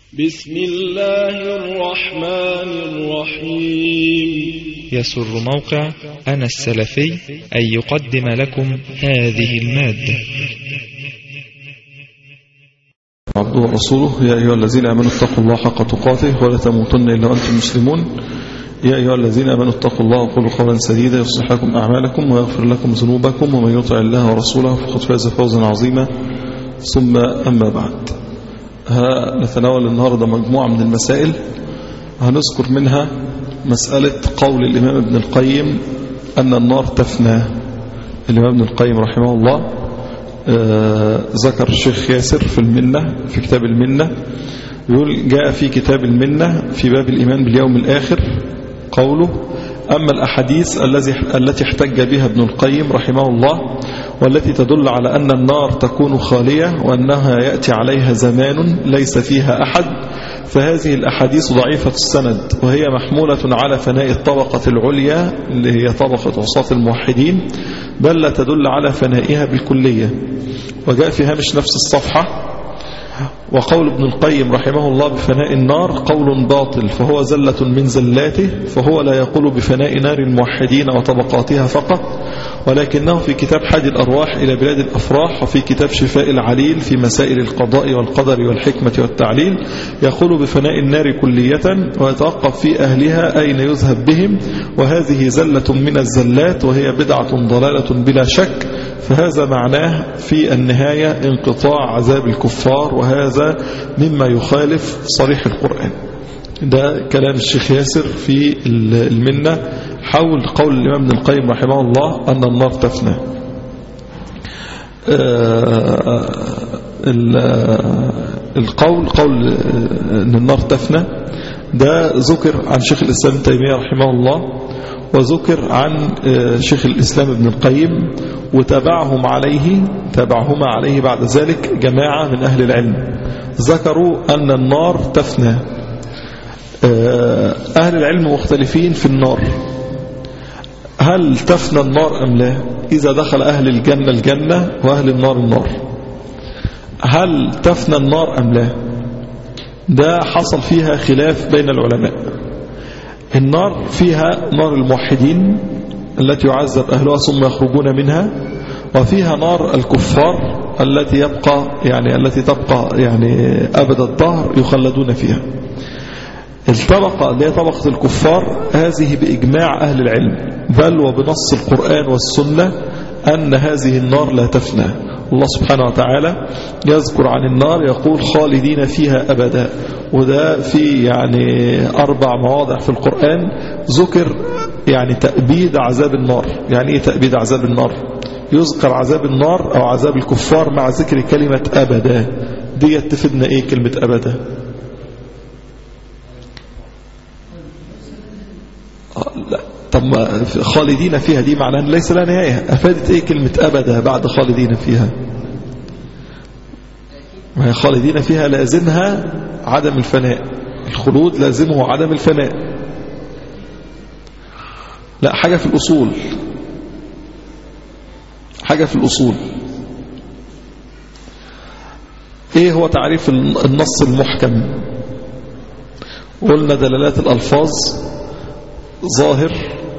بسم الله الرحمن الرحيم يسر موقع أنا السلفي أن يقدم لكم هذه المادة عبده ورسوله يا أيها الذين آمنوا اتقوا الله حق تقاته ولا تموتن إلا وأنتم مسلمون يا أيها الذين آمنوا اتقوا الله وقولوا قولا سديدا يصلح لكم أعمالكم ويغفر لكم ذنوبكم ومن يطع الله ورسوله فقد فاز فوزا عظيما ثم أما بعد ها نتناول النهاردة مجموعة من المسائل هنذكر منها مسألة قول الإمام ابن القيم أن النار تفنى الإمام ابن القيم رحمه الله آه ذكر الشيخ ياسر في المنة في كتاب المنة يقول جاء في كتاب المنة في باب الإيمان باليوم الآخر قوله أما الأحاديث الذي التي احتج بها ابن القيم رحمه الله والتي تدل على أن النار تكون خالية وأنها يأتي عليها زمان ليس فيها أحد فهذه الأحاديث ضعيفة السند وهي محمولة على فناء الطبقة العليا اللي هي طبقة عصاة الموحدين بل لا تدل على فنائها بالكلية وجاء في هامش نفس الصفحة وقول ابن القيم رحمه الله بفناء النار قول باطل فهو زلة من زلاته فهو لا يقول بفناء نار الموحدين وطبقاتها فقط ولكنه في كتاب حاد الأرواح إلى بلاد الأفراح وفي كتاب شفاء العليل في مسائل القضاء والقدر والحكمة والتعليل يقول بفناء النار كلية ويتوقف في أهلها أين يذهب بهم وهذه زلة من الزلات وهي بدعة ضلالة بلا شك فهذا معناه في النهاية انقطاع عذاب الكفار وهذا مما يخالف صريح القرآن ده كلام الشيخ ياسر في المنة حول قول الإمام ابن القيم رحمه الله أن النار تفنى القول قول أن النار تفنى ده ذكر عن شيخ الإسلام تيمية رحمه الله وذكر عن شيخ الإسلام ابن القيم وتابعهم عليه تابعهما عليه بعد ذلك جماعة من أهل العلم ذكروا أن النار تفنى أهل العلم مختلفين في النار هل تفنى النار أم لا إذا دخل أهل الجنة الجنة وأهل النار النار هل تفنى النار أم لا ده حصل فيها خلاف بين العلماء النار فيها نار الموحدين التي يعذب أهلها ثم يخرجون منها وفيها نار الكفار التي يبقى يعني التي تبقى يعني أبد الدهر يخلدون فيها الطبقة اللي هي طبقة الكفار هذه بإجماع أهل العلم بل وبنص القرآن والسنة أن هذه النار لا تفنى الله سبحانه وتعالى يذكر عن النار يقول خالدين فيها أبدا وده في يعني أربع مواضع في القرآن ذكر يعني تأبيد عذاب النار يعني إيه تأبيد عذاب النار يذكر عذاب النار أو عذاب الكفار مع ذكر كلمة أبدا دي تفيدنا إيه كلمة أبدا لا طب ما خالدين فيها دي معناها ليس لها نهاية أفادت إيه كلمة أبدا بعد خالدين فيها ما هي خالدين فيها لازمها عدم الفناء الخلود لازمه عدم الفناء لا حاجة في الأصول حاجة في الأصول ايه هو تعريف النص المحكم قلنا دلالات الألفاظ ظاهر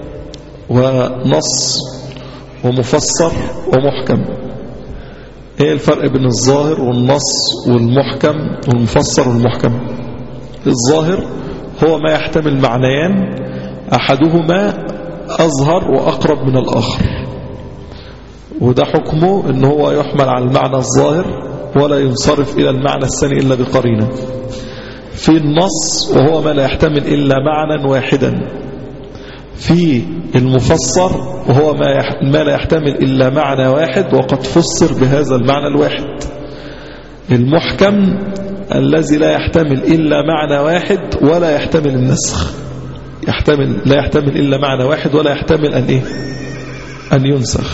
ونص ومفسر ومحكم ايه الفرق بين الظاهر والنص والمحكم والمفسر والمحكم الظاهر هو ما يحتمل معنيان احدهما اظهر واقرب من الاخر وده حكمه ان هو يحمل على المعنى الظاهر ولا ينصرف الى المعنى الثاني الا بقرينه في النص وهو ما لا يحتمل الا معنى واحدا في المفسر وهو ما لا يحتمل إلا معنى واحد وقد فسر بهذا المعنى الواحد المحكم الذي لا يحتمل إلا معنى واحد ولا يحتمل النسخ يحتمل لا يحتمل إلا معنى واحد ولا يحتمل أن إيه أن ينسخ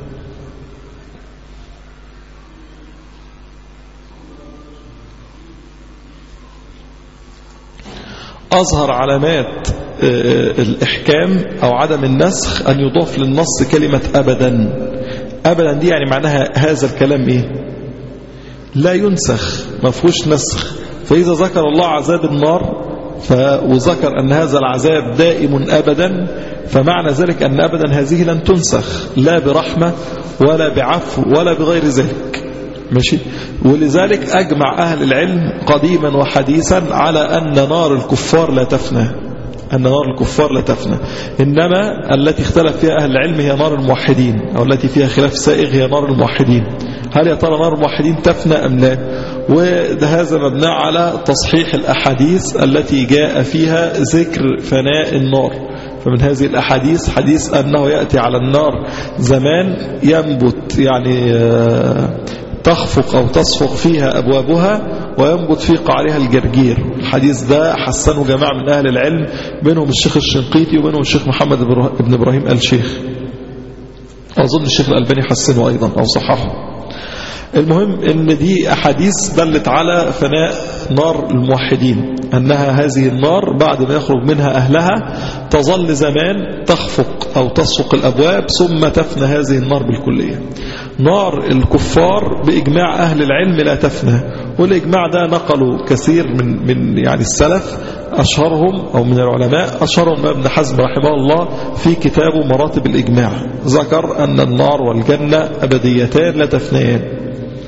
أظهر علامات الإحكام أو عدم النسخ أن يضاف للنص كلمة أبدا أبدا دي يعني معناها هذا الكلام إيه لا ينسخ ما فيهوش نسخ فإذا ذكر الله عذاب النار ف... وذكر أن هذا العذاب دائم أبدا فمعنى ذلك أن أبدا هذه لن تنسخ لا برحمة ولا بعفو ولا بغير ذلك ماشي ولذلك أجمع أهل العلم قديما وحديثا على أن نار الكفار لا تفنى أن نار الكفار لا تفنى إنما التي اختلف فيها أهل العلم هي نار الموحدين أو التي فيها خلاف سائغ هي نار الموحدين هل يا ترى نار الموحدين تفنى أم لا وهذا مبنى على تصحيح الأحاديث التي جاء فيها ذكر فناء النار فمن هذه الأحاديث حديث أنه يأتي على النار زمان ينبت يعني تخفق أو تصفق فيها أبوابها وينبت في قعرها الجرجير الحديث ده حسنه جماعة من أهل العلم منهم الشيخ الشنقيطي ومنهم الشيخ محمد بن إبراهيم الشيخ أظن الشيخ الألباني حسنه أيضا أو صححه المهم ان دي احاديث دلت على فناء نار الموحدين انها هذه النار بعد ما يخرج منها اهلها تظل زمان تخفق او تصفق الابواب ثم تفنى هذه النار بالكلية نار الكفار باجماع اهل العلم لا تفنى والاجماع ده نقلوا كثير من من يعني السلف اشهرهم او من العلماء اشهرهم ابن حزم رحمه الله في كتابه مراتب الاجماع ذكر ان النار والجنة ابديتان لا تفنيان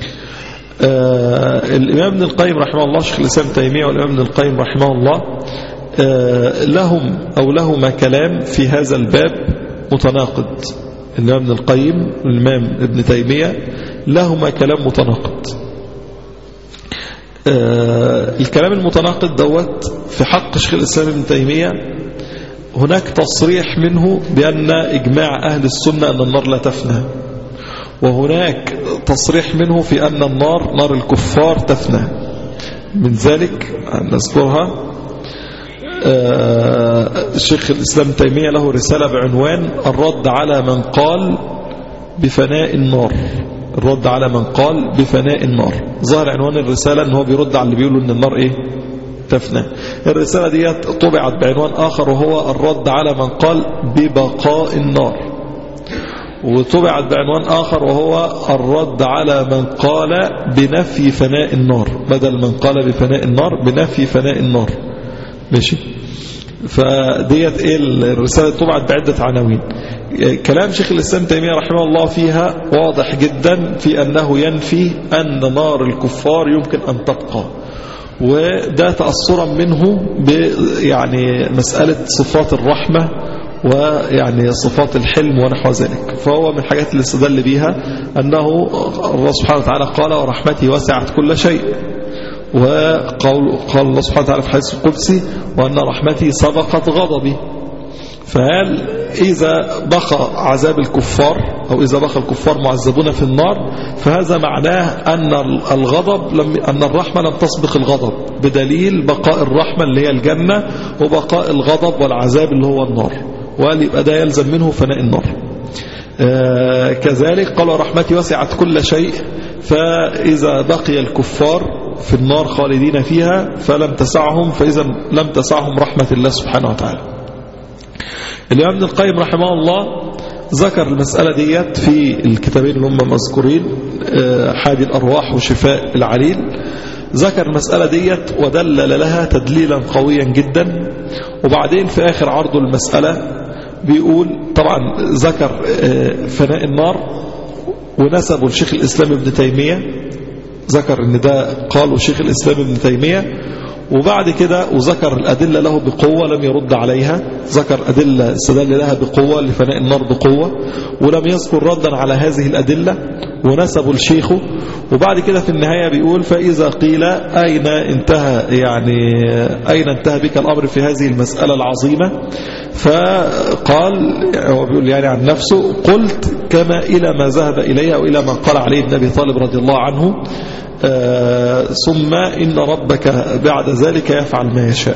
آه الإمام ابن القيم رحمه الله شيخ الإسلام تيمية والإمام ابن القيم رحمه الله آه لهم أو لهما كلام في هذا الباب متناقض الإمام ابن القيم والإمام ابن تيمية لهما كلام متناقض آه الكلام المتناقض دوت في حق شيخ الإسلام ابن تيمية هناك تصريح منه بأن إجماع أهل السنة أن النار لا تفنى وهناك تصريح منه في أن النار نار الكفار تفنى من ذلك نذكرها الشيخ الإسلام تيمية له رسالة بعنوان الرد على من قال بفناء النار الرد على من قال بفناء النار ظهر عنوان الرسالة أنه بيرد على اللي بيقولوا أن النار إيه تفنى الرسالة دي طبعت بعنوان آخر وهو الرد على من قال ببقاء النار وطبعت بعنوان آخر وهو الرد على من قال بنفي فناء النار بدل من قال بفناء النار بنفي فناء النار ماشي فديت ايه الرسالة طبعت بعدة عناوين كلام شيخ الإسلام تيمية رحمه الله فيها واضح جدا في أنه ينفي أن نار الكفار يمكن أن تبقى وده تأثرا منه يعني مسألة صفات الرحمة ويعني صفات الحلم ونحو ذلك فهو من الحاجات اللي استدل بيها أنه الله سبحانه وتعالى قال ورحمتي وسعت كل شيء وقال قال الله سبحانه وتعالى في الحديث القدسي وأن رحمتي سبقت غضبي فهل إذا بقى عذاب الكفار أو إذا بقى الكفار معذبون في النار فهذا معناه أن الغضب لم أن الرحمة لم تسبق الغضب بدليل بقاء الرحمة اللي هي الجنة وبقاء الغضب والعذاب اللي هو النار وقال يبقى ده يلزم منه فناء النار آه كذلك قال رحمتي وسعت كل شيء فإذا بقي الكفار في النار خالدين فيها فلم تسعهم فإذا لم تسعهم رحمة الله سبحانه وتعالى الإمام ابن القيم رحمه الله ذكر المسألة ديت في الكتابين اللي هم مذكورين حادي الأرواح وشفاء العليل ذكر المسألة ديت ودلل لها تدليلا قويا جدا وبعدين في آخر عرضه المسألة بيقول طبعا ذكر فناء النار ونسبه لشيخ الإسلام ابن تيمية ذكر ان ده قاله شيخ الإسلام ابن تيمية وبعد كده وذكر الأدلة له بقوة لم يرد عليها ذكر أدلة استدل لها بقوة لفناء النار بقوة ولم يذكر ردا على هذه الأدلة ونسبوا لشيخه وبعد كده في النهاية بيقول فإذا قيل أين انتهى يعني أين انتهى بك الأمر في هذه المسألة العظيمة فقال هو بيقول يعني عن نفسه قلت كما إلى ما ذهب إليه أو إلى ما قال عليه ابن أبي طالب رضي الله عنه آه ثم إن ربك بعد ذلك يفعل ما يشاء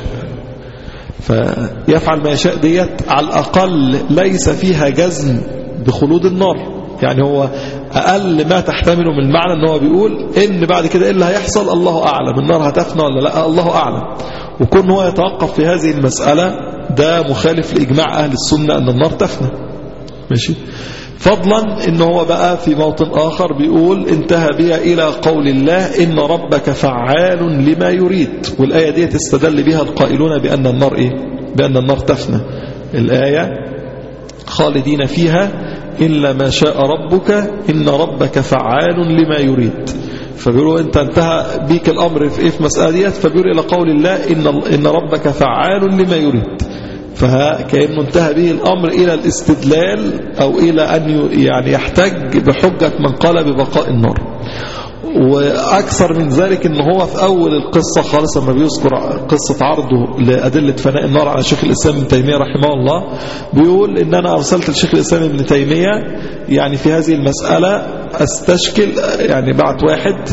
فيفعل ما يشاء ديت على الأقل ليس فيها جزم بخلود النار يعني هو أقل ما تحتمله من المعنى ان هو بيقول إن بعد كده إيه اللي هيحصل الله أعلم النار هتفنى ولا لا الله أعلم وكون هو يتوقف في هذه المسألة ده مخالف لإجماع أهل السنة أن النار تفنى ماشي فضلا ان هو بقى في موطن آخر بيقول انتهى بها إلى قول الله إن ربك فعال لما يريد والآية دي استدل بها القائلون بأن النار إيه؟ بأن النار تفنى الآية خالدين فيها إلا ما شاء ربك إن ربك فعال لما يريد فبيقولوا انت انتهى بيك الامر في ايه في مسألة ديت فبيقول الى قول الله ان ان ربك فعال لما يريد فكأنه انتهى به الامر الى الاستدلال او الى ان يعني يحتج بحجة من قال ببقاء النار واكثر من ذلك ان هو في اول القصة خالص لما بيذكر قصة عرضه لادلة فناء النار على شيخ الاسلام ابن تيمية رحمه الله بيقول ان انا ارسلت لشيخ الاسلام ابن تيمية يعني في هذه المسألة استشكل يعني بعت واحد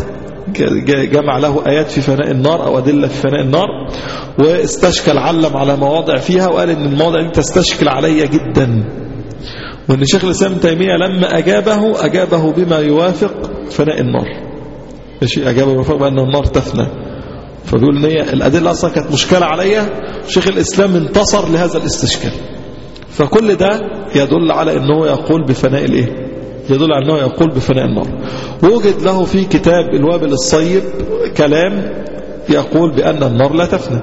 جمع له آيات في فناء النار أو أدلة في فناء النار واستشكل علم على مواضع فيها وقال إن المواضع دي تستشكل علي جدا وإن شيخ الإسلام تيمية لما أجابه أجابه بما يوافق فناء النار ماشي أجابه بما يوافق بأن النار تفنى فبيقول إن هي الأدلة أصلا كانت مشكلة عليا شيخ الإسلام انتصر لهذا الاستشكال فكل ده يدل على أنه يقول بفناء الإيه يدل على أنه يقول بفناء النار ووجد له في كتاب الوابل الصيب كلام يقول بأن النار لا تفنى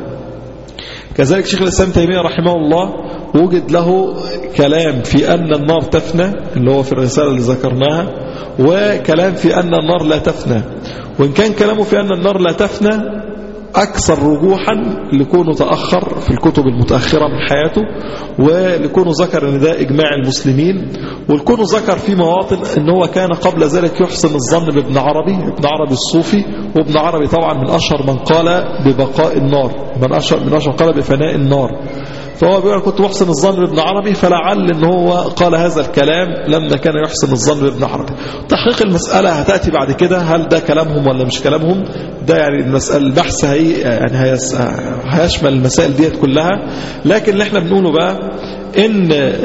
كذلك شيخ الإسلام تيمية رحمه الله وجد له كلام في أن النار تفنى اللي هو في الرسالة اللي ذكرناها وكلام في أن النار لا تفنى وإن كان كلامه في أن النار لا تفنى أكثر رجوحا لكونه تأخر في الكتب المتأخرة من حياته ولكونه ذكر أن ده إجماع المسلمين ولكونه ذكر في مواطن أن هو كان قبل ذلك يحسن الظن بابن عربي ابن عربي الصوفي وابن عربي طبعا من أشهر من قال ببقاء النار من أشهر, من أشهر قال بفناء النار فهو بيقول كنت محسن الظن بابن عربي فلعل ان هو قال هذا الكلام لما كان يحسن الظن بابن عربي تحقيق المسألة هتأتي بعد كده هل ده كلامهم ولا مش كلامهم ده يعني المسألة البحث هي يعني هيشمل المسائل ديت كلها لكن اللي احنا بنقوله بقى ان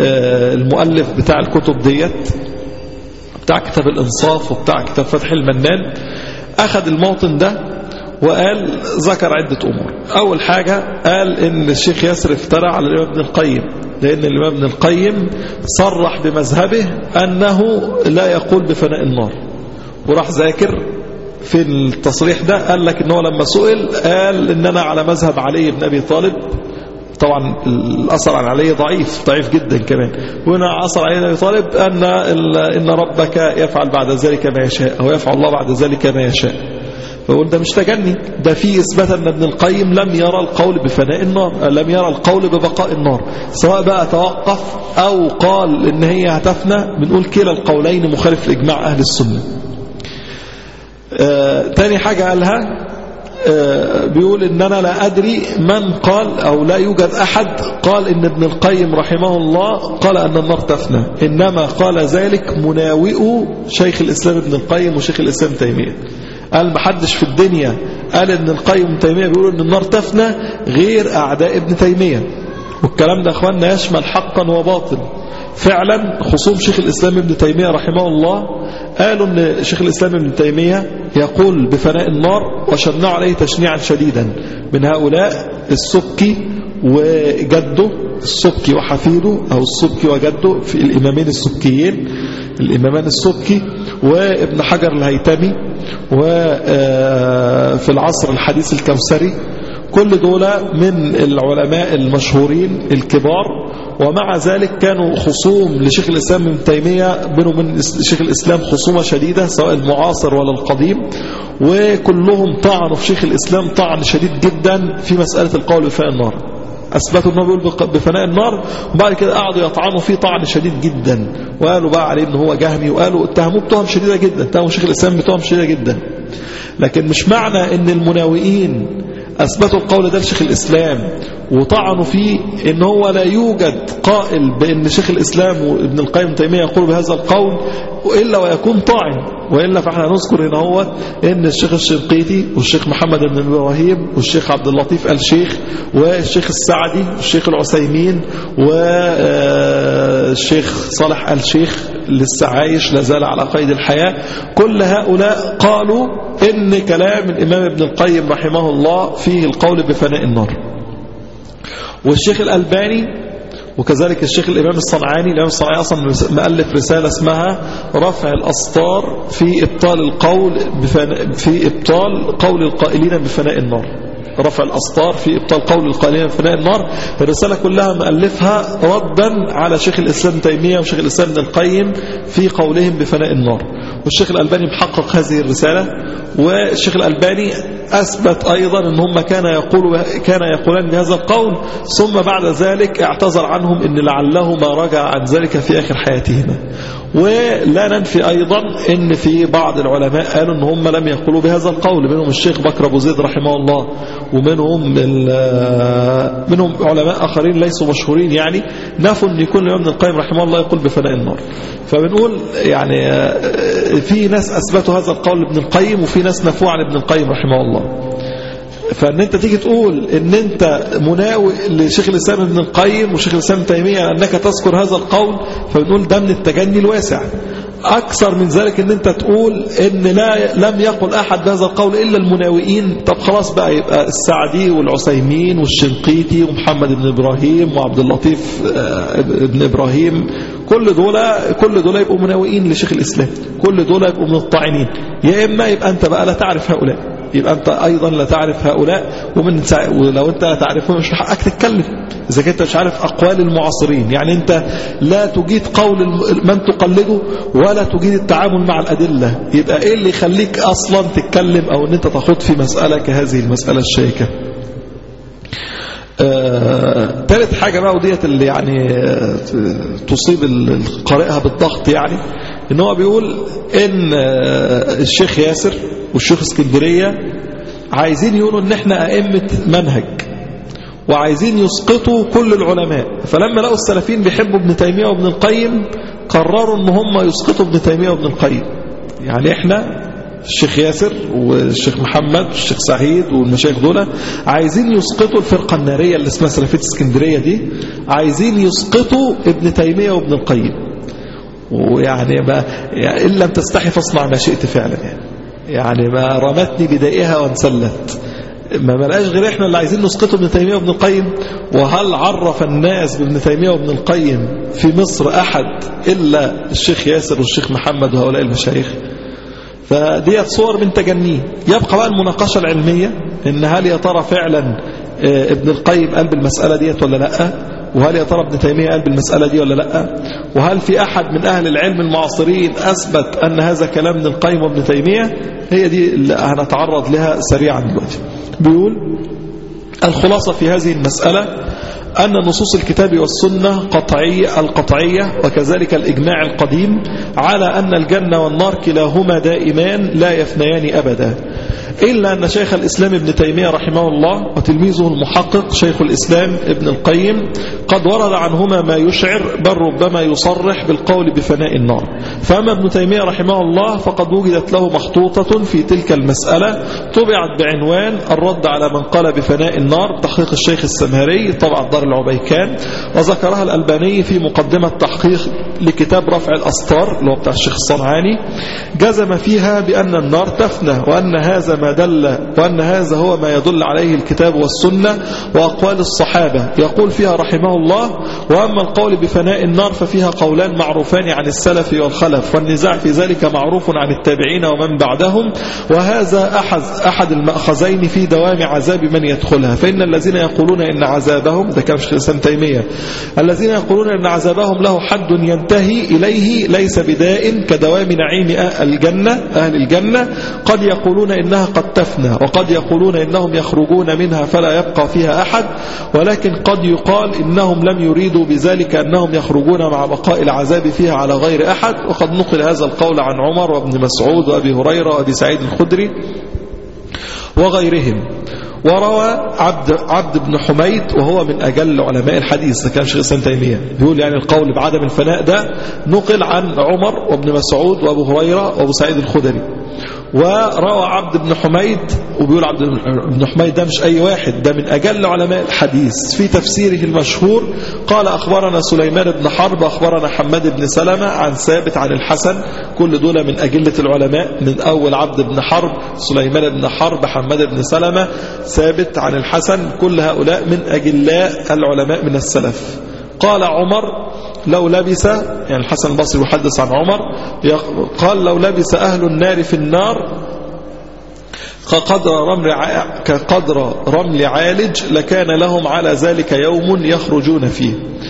المؤلف بتاع الكتب ديت بتاع كتاب الانصاف وبتاع كتاب فتح المنان اخذ الموطن ده وقال ذكر عدة أمور أول حاجة قال إن الشيخ ياسر افترى على الإمام ابن القيم لأن الإمام ابن القيم صرح بمذهبه أنه لا يقول بفناء النار وراح ذاكر في التصريح ده قال لك إنه لما سئل قال إن أنا على مذهب علي بن أبي طالب طبعا الأثر عن علي ضعيف ضعيف جدا كمان وهنا أثر علي بن أبي طالب أن, إن ربك يفعل بعد ذلك ما يشاء أو يفعل الله بعد ذلك ما يشاء فقول ده مش تجني ده في إثبات أن ابن القيم لم يرى القول بفناء النار لم يرى القول ببقاء النار سواء بقى توقف أو قال إن هي هتفنى بنقول كلا القولين مخالف لإجماع أهل السنة آه تاني حاجة قالها آه بيقول إن أنا لا أدري من قال أو لا يوجد أحد قال إن ابن القيم رحمه الله قال أن النار تفنى إنما قال ذلك مناوئ شيخ الإسلام ابن القيم وشيخ الإسلام تيمية قال ما حدش في الدنيا قال ان القيم ابن تيمية بيقولوا ان النار تفنى غير اعداء ابن تيمية والكلام ده اخواننا يشمل حقا وباطل فعلا خصوم شيخ الاسلام ابن تيمية رحمه الله قالوا ان شيخ الاسلام ابن تيمية يقول بفناء النار وشنعوا عليه تشنيعا شديدا من هؤلاء السبكي وجده السبكي وحفيده او السبكي وجده في الامامين السبكيين الامامان السبكي وابن حجر الهيتمي وفي العصر الحديث الكوسري كل دول من العلماء المشهورين الكبار ومع ذلك كانوا خصوم لشيخ الإسلام ابن تيمية بينه من شيخ الإسلام خصومة شديدة سواء المعاصر ولا القديم وكلهم طعنوا في شيخ الإسلام طعن شديد جدا في مسألة القول بفناء النار أثبتوا أنه بيقول بفناء النار وبعد كده قعدوا يطعنوا فيه طعن شديد جدا وقالوا بقى عليه أنه هو جهمي وقالوا اتهموه بتهم شديدة جدا اتهموا شيخ الإسلام بتهم شديدة جدا لكن مش معنى أن المناوئين أثبتوا القول ده لشيخ الإسلام وطعنوا فيه ان هو لا يوجد قائل بأن شيخ الإسلام وابن القيم تيمية يقول بهذا القول وإلا ويكون طاعن وإلا فإحنا نذكر هنا هو إن الشيخ الشنقيطي والشيخ محمد بن إبراهيم والشيخ عبد اللطيف الشيخ والشيخ السعدي والشيخ العثيمين والشيخ صالح الشيخ لسه عايش لازال على قيد الحياة كل هؤلاء قالوا إن كلام الإمام ابن القيم رحمه الله فيه القول بفناء النار والشيخ الألباني وكذلك الشيخ الإمام الصنعاني الإمام الصنعاني أصلا مؤلف رسالة اسمها رفع الأسطار في إبطال القول في إبطال قول القائلين بفناء النار رفع الأسطار في إبطال قول القائلين بفناء النار الرسالة كلها مؤلفها ردا على شيخ الإسلام تيمية وشيخ الإسلام ابن القيم في قولهم بفناء النار والشيخ الألباني محقق هذه الرسالة والشيخ الألباني أثبت أيضا أن هم كان يقول كان يقولان بهذا القول ثم بعد ذلك اعتذر عنهم أن لعله ما رجع عن ذلك في آخر حياتهما ولا ننفي أيضا أن في بعض العلماء قالوا أن هم لم يقولوا بهذا القول منهم الشيخ بكر أبو زيد رحمه الله ومنهم منهم علماء آخرين ليسوا مشهورين يعني نفوا أن يكون الإمام ابن القيم رحمه الله يقول بفناء النار فبنقول يعني في ناس أثبتوا هذا القول لابن القيم وفي ناس نفوه عن ابن القيم رحمه الله فان انت تيجي تقول ان انت مناوئ لشيخ الاسلام ابن القيم وشيخ الاسلام تيميه انك تذكر هذا القول فبنقول ده من التجني الواسع أكثر من ذلك ان انت تقول ان لا لم يقل أحد بهذا القول إلا المناوئين طب خلاص بقى يبقى السعدي والعسيمين والشنقيطي ومحمد بن إبراهيم وعبد اللطيف بن إبراهيم كل دول كل دول يبقوا مناوئين لشيخ الإسلام كل دول يبقوا من الطاعنين يا إما يبقى أنت بقى لا تعرف هؤلاء يبقى أنت أيضا لا تعرف هؤلاء ومن ولو أنت لا تعرفهم مش حقك تتكلم إذا كنت مش عارف أقوال المعاصرين يعني أنت لا تجيد قول من تقلده ولا تجيد التعامل مع الأدلة يبقى إيه اللي يخليك أصلا تتكلم أو أن أنت تخوض في مسألة كهذه المسألة الشيكة آه، ثالث حاجة بقى وديت اللي يعني آه، تصيب قارئها بالضغط يعني ان هو بيقول ان آه، الشيخ ياسر والشيخ اسكندرية عايزين يقولوا ان احنا ائمة منهج وعايزين يسقطوا كل العلماء فلما لقوا السلفيين بيحبوا ابن تيمية وابن القيم قرروا ان هم يسقطوا ابن تيمية وابن القيم يعني احنا الشيخ ياسر والشيخ محمد والشيخ سعيد والمشايخ دول عايزين يسقطوا الفرقة النارية اللي اسمها سلفية اسكندرية دي عايزين يسقطوا ابن تيمية وابن القيم ويعني ما يعني إن لم تستحي فاصنع ما شئت فعلا يعني يعني ما رمتني بدائها وانسلت ما بلاش غير احنا اللي عايزين نسقطه ابن تيمية وابن القيم وهل عرف الناس بابن تيمية وابن القيم في مصر أحد إلا الشيخ ياسر والشيخ محمد وهؤلاء المشايخ فديت صور من تجنيه يبقى بقى المناقشة العلمية ان هل يا ترى فعلا ابن القيم قال بالمسألة ديت ولا لا وهل يا ترى ابن تيمية قال بالمسألة دي ولا لا وهل في أحد من أهل العلم المعاصرين أثبت أن هذا كلام ابن القيم وابن تيمية هي دي اللي هنتعرض لها سريعا دلوقتي بيقول الخلاصة في هذه المسألة أن نصوص الكتاب والسنة قطعية القطعية وكذلك الإجماع القديم على أن الجنة والنار كلاهما دائمان لا يفنيان أبدا إلا أن شيخ الإسلام ابن تيمية رحمه الله وتلميذه المحقق شيخ الإسلام ابن القيم قد ورد عنهما ما يشعر بل ربما يصرح بالقول بفناء النار فأما ابن تيمية رحمه الله فقد وجدت له مخطوطة في تلك المسألة طبعت بعنوان الرد على من قال بفناء النار تحقيق الشيخ السمهري طبع دار العبيكان وذكرها الألباني في مقدمة تحقيق لكتاب رفع الأسطار اللي هو بتاع الشيخ الصنعاني جزم فيها بأن النار تفنى وأن هذا ما دل وأن هذا هو ما يدل عليه الكتاب والسنة وأقوال الصحابة يقول فيها رحمه الله وأما القول بفناء النار ففيها قولان معروفان عن السلف والخلف والنزاع في ذلك معروف عن التابعين ومن بعدهم وهذا أحد, أحد المأخذين في دوام عذاب من يدخلها فإن الذين يقولون إن عذابهم ده كان شيخ الإسلام تيمية الذين يقولون إن عذابهم له حد ينتهي إليه ليس بداء كدوام نعيم الجنة أهل الجنة قد يقولون إنها قد تفنى وقد يقولون إنهم يخرجون منها فلا يبقى فيها أحد ولكن قد يقال إنهم لم يريدوا بذلك أنهم يخرجون مع بقاء العذاب فيها على غير أحد وقد نقل هذا القول عن عمر وابن مسعود وأبي هريرة وأبي سعيد الخدري وغيرهم وروى عبد عبد بن حميد وهو من أجل علماء الحديث كان شيخ الإسلام تيمية بيقول يعني القول بعدم الفناء ده نقل عن عمر وابن مسعود وأبو هريرة وأبو سعيد الخدري وروى عبد بن حميد وبيقول عبد بن حميد ده مش أي واحد ده من أجل علماء الحديث في تفسيره المشهور قال أخبرنا سليمان بن حرب أخبرنا حماد بن سلمة عن ثابت عن الحسن كل دول من أجلة العلماء من أول عبد بن حرب سليمان بن حرب حماد بن سلمة ثابت عن الحسن كل هؤلاء من أجلاء العلماء من السلف قال عمر لو لبس يعني الحسن البصري يحدث عن عمر قال لو لبس أهل النار في النار كقدر رمل كقدر رمل عالج لكان لهم على ذلك يوم يخرجون فيه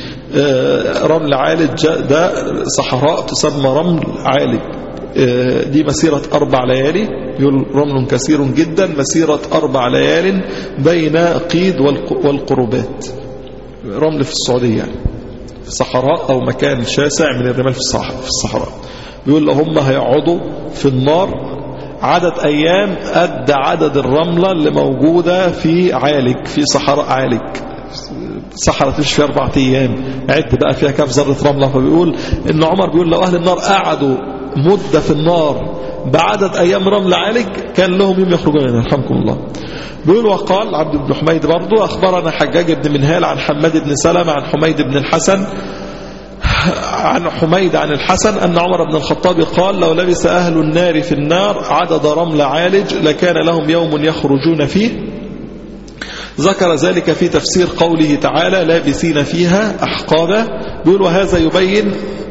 رمل عالج ده صحراء تسمى رمل عالج دي مسيرة أربع ليالي يقول رمل كثير جدا مسيرة أربع ليال بين قيد والقربات رمل في السعودية يعني في الصحراء أو مكان شاسع من الرمال في الصحراء بيقول هم هيقعدوا في النار عدد أيام قد عدد الرملة اللي موجودة في عالج في صحراء عالج صحراء تمشي فيها أربعة أيام عد بقى فيها كام ذرة رملة فبيقول إن عمر بيقول لو أهل النار قعدوا مدة في النار بعدد أيام رمل عالج كان لهم يوم يخرجون منها رحمكم الله بيقول وقال عبد بن حميد برضو أخبرنا حجاج بن منهال عن حماد بن سلمة عن حميد بن الحسن عن حميد عن الحسن أن عمر بن الخطاب قال لو لبس أهل النار في النار عدد رمل عالج لكان لهم يوم يخرجون فيه ذكر ذلك في تفسير قوله تعالى لابسين فيها أحقابا بيقول وهذا يبين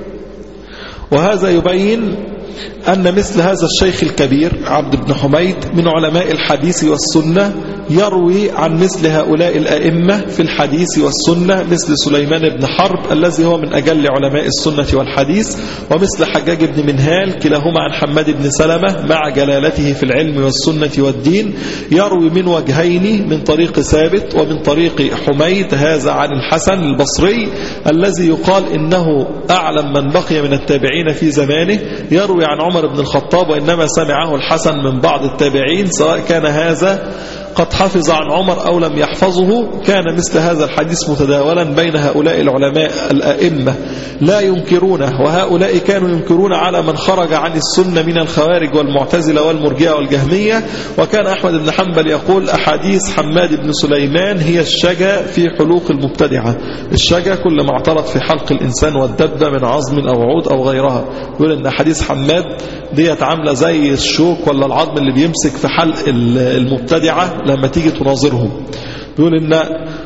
وهذا يبين أن مثل هذا الشيخ الكبير عبد بن حميد من علماء الحديث والسنة يروي عن مثل هؤلاء الأئمة في الحديث والسنة مثل سليمان بن حرب الذي هو من أجل علماء السنة والحديث ومثل حجاج بن منهال كلاهما عن حماد بن سلمة مع جلالته في العلم والسنة والدين يروي من وجهين من طريق ثابت ومن طريق حميد هذا عن الحسن البصري الذي يقال إنه أعلم من بقي من التابعين في زمانه يروي عن عمر بن الخطاب وإنما سمعه الحسن من بعض التابعين سواء كان هذا قد حفظ عن عمر أو لم يحفظه كان مثل هذا الحديث متداولا بين هؤلاء العلماء الأئمة لا ينكرونه وهؤلاء كانوا ينكرون على من خرج عن السنة من الخوارج والمعتزلة والمرجئة والجهمية وكان أحمد بن حنبل يقول أحاديث حماد بن سليمان هي الشجا في حلوق المبتدعة الشجا كل ما اعترض في حلق الإنسان والدبة من عظم أو عود أو غيرها يقول أن أحاديث حماد ديت عاملة زي الشوك ولا العظم اللي بيمسك في حلق المبتدعة لما تيجي تناظرهم بيقول إن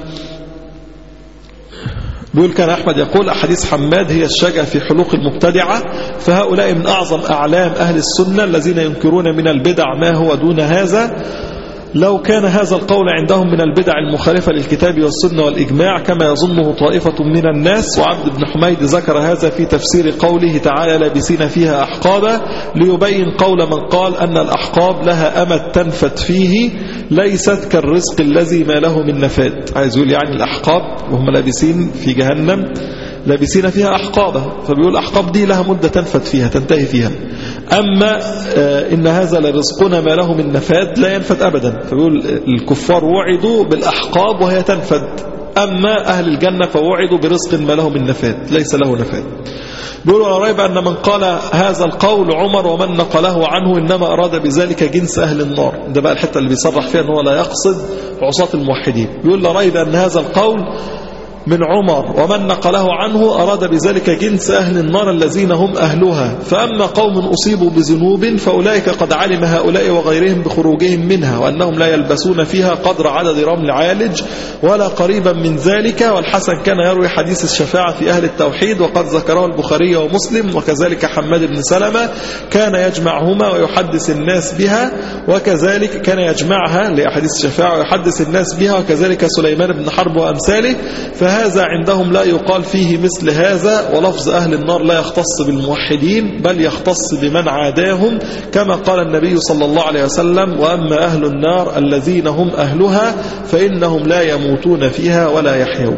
بيقول كان أحمد يقول أحاديث حماد هي الشجع في حلوق المبتدعة فهؤلاء من أعظم أعلام أهل السنة الذين ينكرون من البدع ما هو دون هذا لو كان هذا القول عندهم من البدع المخالفة للكتاب والسنة والإجماع كما يظنه طائفة من الناس وعبد بن حميد ذكر هذا في تفسير قوله تعالى لابسين فيها أحقابا ليبين قول من قال أن الأحقاب لها أمد تنفت فيه ليست كالرزق الذي ما له من نفاد عايز يقول يعني الأحقاب وهم لابسين في جهنم لابسين فيها أحقابة فبيقول الأحقاب دي لها مدة تنفد فيها تنتهي فيها أما إن هذا لرزقنا ما له من نفاد لا ينفد أبدا فبيقول الكفار وعدوا بالأحقاب وهي تنفد أما أهل الجنة فوعدوا برزق ما له من نفاد ليس له نفاد بيقول ولا ريب أن من قال هذا القول عمر ومن نقله عنه إنما أراد بذلك جنس أهل النار ده بقى الحتة اللي بيصرح فيها أنه لا يقصد عصاة الموحدين بيقول لا ريب أن هذا القول من عمر ومن نقله عنه أراد بذلك جنس أهل النار الذين هم أهلها فأما قوم أصيبوا بذنوب فأولئك قد علم هؤلاء وغيرهم بخروجهم منها وأنهم لا يلبسون فيها قدر عدد رمل عالج ولا قريبا من ذلك والحسن كان يروي حديث الشفاعة في أهل التوحيد وقد ذكره البخاري ومسلم وكذلك حماد بن سلمة كان يجمعهما ويحدث الناس بها وكذلك كان يجمعها لأحاديث الشفاعة ويحدث الناس بها وكذلك سليمان بن حرب وأمثاله فهذا عندهم لا يقال فيه مثل هذا ولفظ أهل النار لا يختص بالموحدين بل يختص بمن عاداهم كما قال النبي صلى الله عليه وسلم وأما أهل النار الذين هم أهلها فإنهم لا يموتون فيها ولا يحيون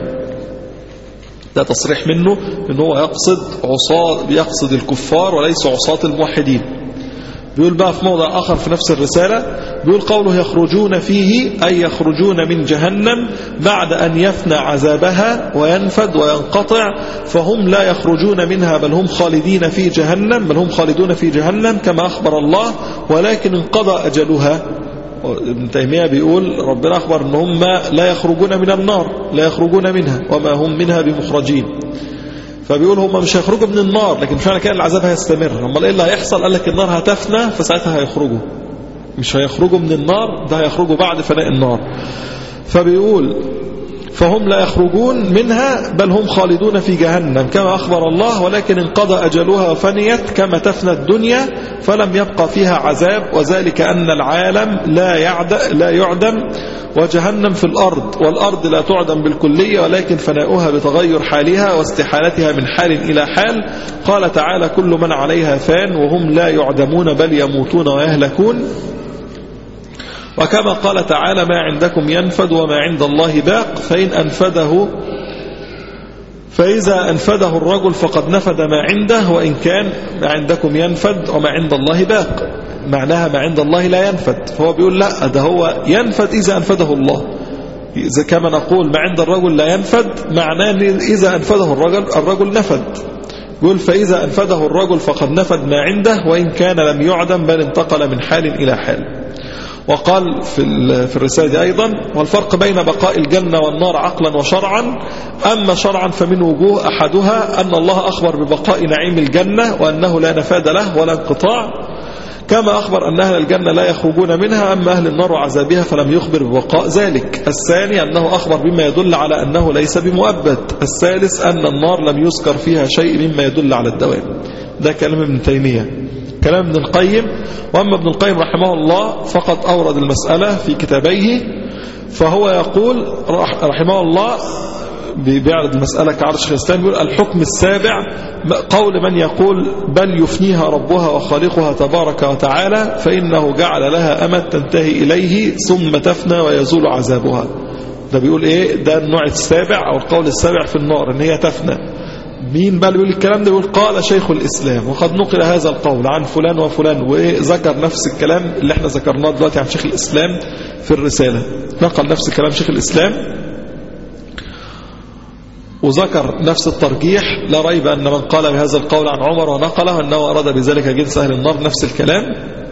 ده تصريح منه ان هو يقصد عصاة يقصد الكفار وليس عصاة الموحدين بيقول بقى في موضع آخر في نفس الرسالة بيقول قوله يخرجون فيه أي يخرجون من جهنم بعد أن يفنى عذابها وينفد وينقطع فهم لا يخرجون منها بل هم خالدين في جهنم بل هم خالدون في جهنم كما أخبر الله ولكن انقضى أجلها ابن تيمية بيقول ربنا أخبر أن هم لا يخرجون من النار لا يخرجون منها وما هم منها بمخرجين فبيقول هم مش هيخرجوا من النار لكن فعلا كان العذاب هيستمر امال ايه اللي هيحصل قال لك النار هتفنى فساعتها هيخرجوا مش هيخرجوا من النار ده هيخرجوا بعد فناء النار فبيقول فهم لا يخرجون منها بل هم خالدون في جهنم كما أخبر الله ولكن انقضى أجلها وفنيت كما تفنى الدنيا فلم يبقى فيها عذاب وذلك أن العالم لا يعد لا يعدم وجهنم في الأرض والأرض لا تعدم بالكلية ولكن فناؤها بتغير حالها واستحالتها من حال إلى حال قال تعالى كل من عليها فان وهم لا يعدمون بل يموتون ويهلكون وكما قال تعالى ما عندكم ينفد وما عند الله باق فإن أنفده فإذا أنفده الرجل فقد نفد ما عنده وإن كان ما عندكم ينفد وما عند الله باق معناها ما عند الله لا ينفد فهو بيقول لا ده هو ينفد إذا أنفده الله إذا كما نقول ما عند الرجل لا ينفد معناه إذا أنفده الرجل الرجل نفد يقول فإذا أنفده الرجل فقد نفد ما عنده وإن كان لم يعدم بل انتقل من حال إلى حال وقال في في الرسالة أيضا والفرق بين بقاء الجنة والنار عقلا وشرعا أما شرعا فمن وجوه أحدها أن الله أخبر ببقاء نعيم الجنة وأنه لا نفاد له ولا انقطاع كما أخبر أن أهل الجنة لا يخرجون منها أما أهل النار وعذابها فلم يخبر ببقاء ذلك الثاني أنه أخبر بما يدل على أنه ليس بمؤبد الثالث أن النار لم يذكر فيها شيء مما يدل على الدوام ده كلام ابن تيمية كلام ابن القيم وأما ابن القيم رحمه الله فقد أورد المسألة في كتابيه فهو يقول رحمه الله بيعرض المسألة كعرش الإسلام يقول الحكم السابع قول من يقول بل يفنيها ربها وخالقها تبارك وتعالى فإنه جعل لها أمد تنتهي إليه ثم تفنى ويزول عذابها ده بيقول إيه ده النوع السابع أو القول السابع في النار إن هي تفنى مين بقى بيقول الكلام ده يقول قال شيخ الإسلام وقد نقل هذا القول عن فلان وفلان وذكر نفس الكلام اللي احنا ذكرناه دلوقتي عن شيخ الإسلام في الرسالة نقل نفس كلام شيخ الإسلام وذكر نفس الترجيح لا ريب أن من قال بهذا القول عن عمر ونقله أنه أراد بذلك جنس أهل النار نفس الكلام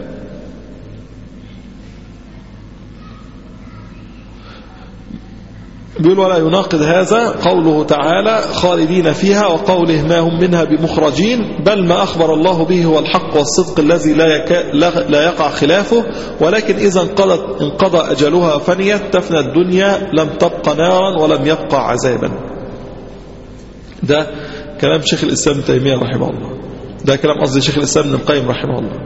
بيقول ولا يناقض هذا قوله تعالى خالدين فيها وقوله ما هم منها بمخرجين بل ما أخبر الله به هو الحق والصدق الذي لا, يكا لا يقع خلافه ولكن إذا انقضت انقضى أجلها فنيت تفنى الدنيا لم تبق نارا ولم يبقى عذابا ده كلام شيخ الإسلام ابن تيمية رحمه الله ده كلام قصدي شيخ الإسلام ابن القيم رحمه الله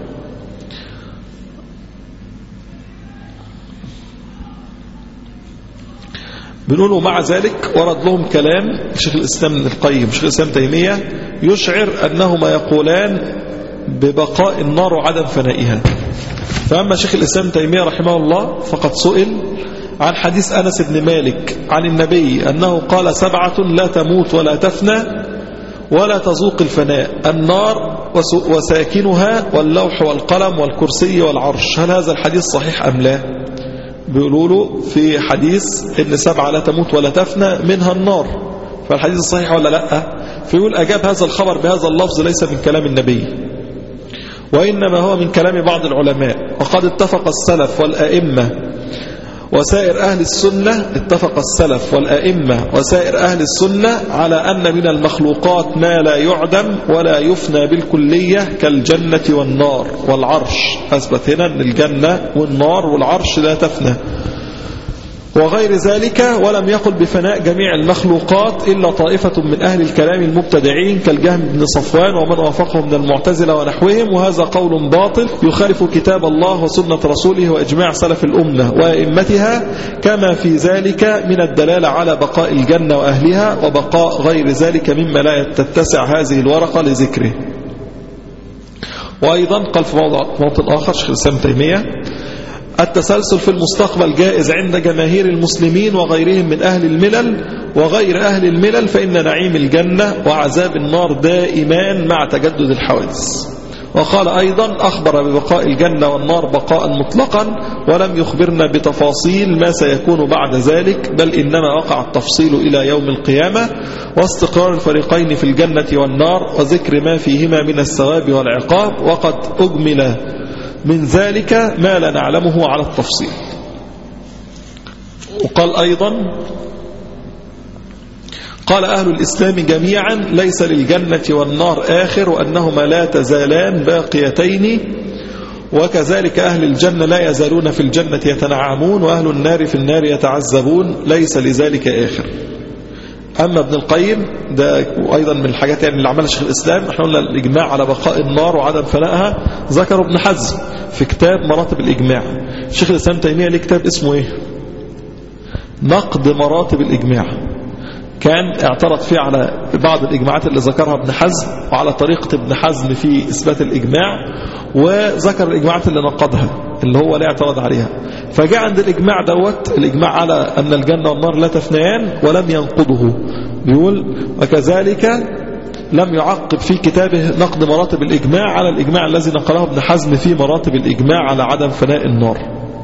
بنقولوا مع ذلك ورد لهم كلام شيخ الإسلام ابن القيم شيخ الإسلام تيمية يشعر أنهما يقولان ببقاء النار وعدم فنائها فأما شيخ الإسلام تيمية رحمه الله فقد سئل عن حديث أنس بن مالك عن النبي أنه قال سبعة لا تموت ولا تفنى ولا تذوق الفناء النار وساكنها واللوح والقلم والكرسي والعرش هل هذا الحديث صحيح أم لا بيقولوا له في حديث إن سبعة لا تموت ولا تفنى منها النار فالحديث صحيح ولا لا فيقول أجاب هذا الخبر بهذا اللفظ ليس من كلام النبي وإنما هو من كلام بعض العلماء وقد اتفق السلف والأئمة وسائر أهل السنة اتفق السلف والأئمة وسائر أهل السنة على أن من المخلوقات ما لا يعدم ولا يفنى بالكلية كالجنة والنار والعرش أثبت هنا أن الجنة والنار والعرش لا تفنى وغير ذلك ولم يقل بفناء جميع المخلوقات إلا طائفة من أهل الكلام المبتدعين كالجهم بن صفوان ومن وافقه من المعتزلة ونحوهم وهذا قول باطل يخالف كتاب الله وسنة رسوله وإجماع سلف الأمة وأئمتها كما في ذلك من الدلالة على بقاء الجنة وأهلها وبقاء غير ذلك مما لا تتسع هذه الورقة لذكره وأيضا قال في موطن آخر شيخ الإسلام تيمية التسلسل في المستقبل جائز عند جماهير المسلمين وغيرهم من أهل الملل وغير أهل الملل فإن نعيم الجنة وعذاب النار دائمان مع تجدد الحوادث وقال أيضا أخبر ببقاء الجنة والنار بقاء مطلقا ولم يخبرنا بتفاصيل ما سيكون بعد ذلك بل إنما وقع التفصيل إلى يوم القيامة واستقرار الفريقين في الجنة والنار وذكر ما فيهما من الثواب والعقاب وقد أجمل من ذلك ما لا نعلمه على التفصيل وقال أيضا قال أهل الإسلام جميعا ليس للجنة والنار آخر وأنهما لا تزالان باقيتين وكذلك أهل الجنة لا يزالون في الجنة يتنعمون وأهل النار في النار يتعذبون ليس لذلك آخر أما ابن القيم ده أيضا من الحاجات يعني اللي عملها شيخ الإسلام احنا قلنا الإجماع على بقاء النار وعدم فنائها ذكر ابن حزم في كتاب مراتب الإجماع شيخ الإسلام تيمية ليه كتاب اسمه إيه نقد مراتب الإجماع كان اعترض فيه على بعض الإجماعات اللي ذكرها ابن حزم وعلى طريقة ابن حزم في إثبات الإجماع وذكر الإجماعات اللي نقضها اللي هو لا اعترض عليها فجاء عند الإجماع دوت الإجماع على أن الجنة والنار لا تفنيان ولم ينقضه بيقول وكذلك لم يعقب في كتابه نقد مراتب الإجماع على الإجماع الذي نقله ابن حزم في مراتب الإجماع على عدم فناء النار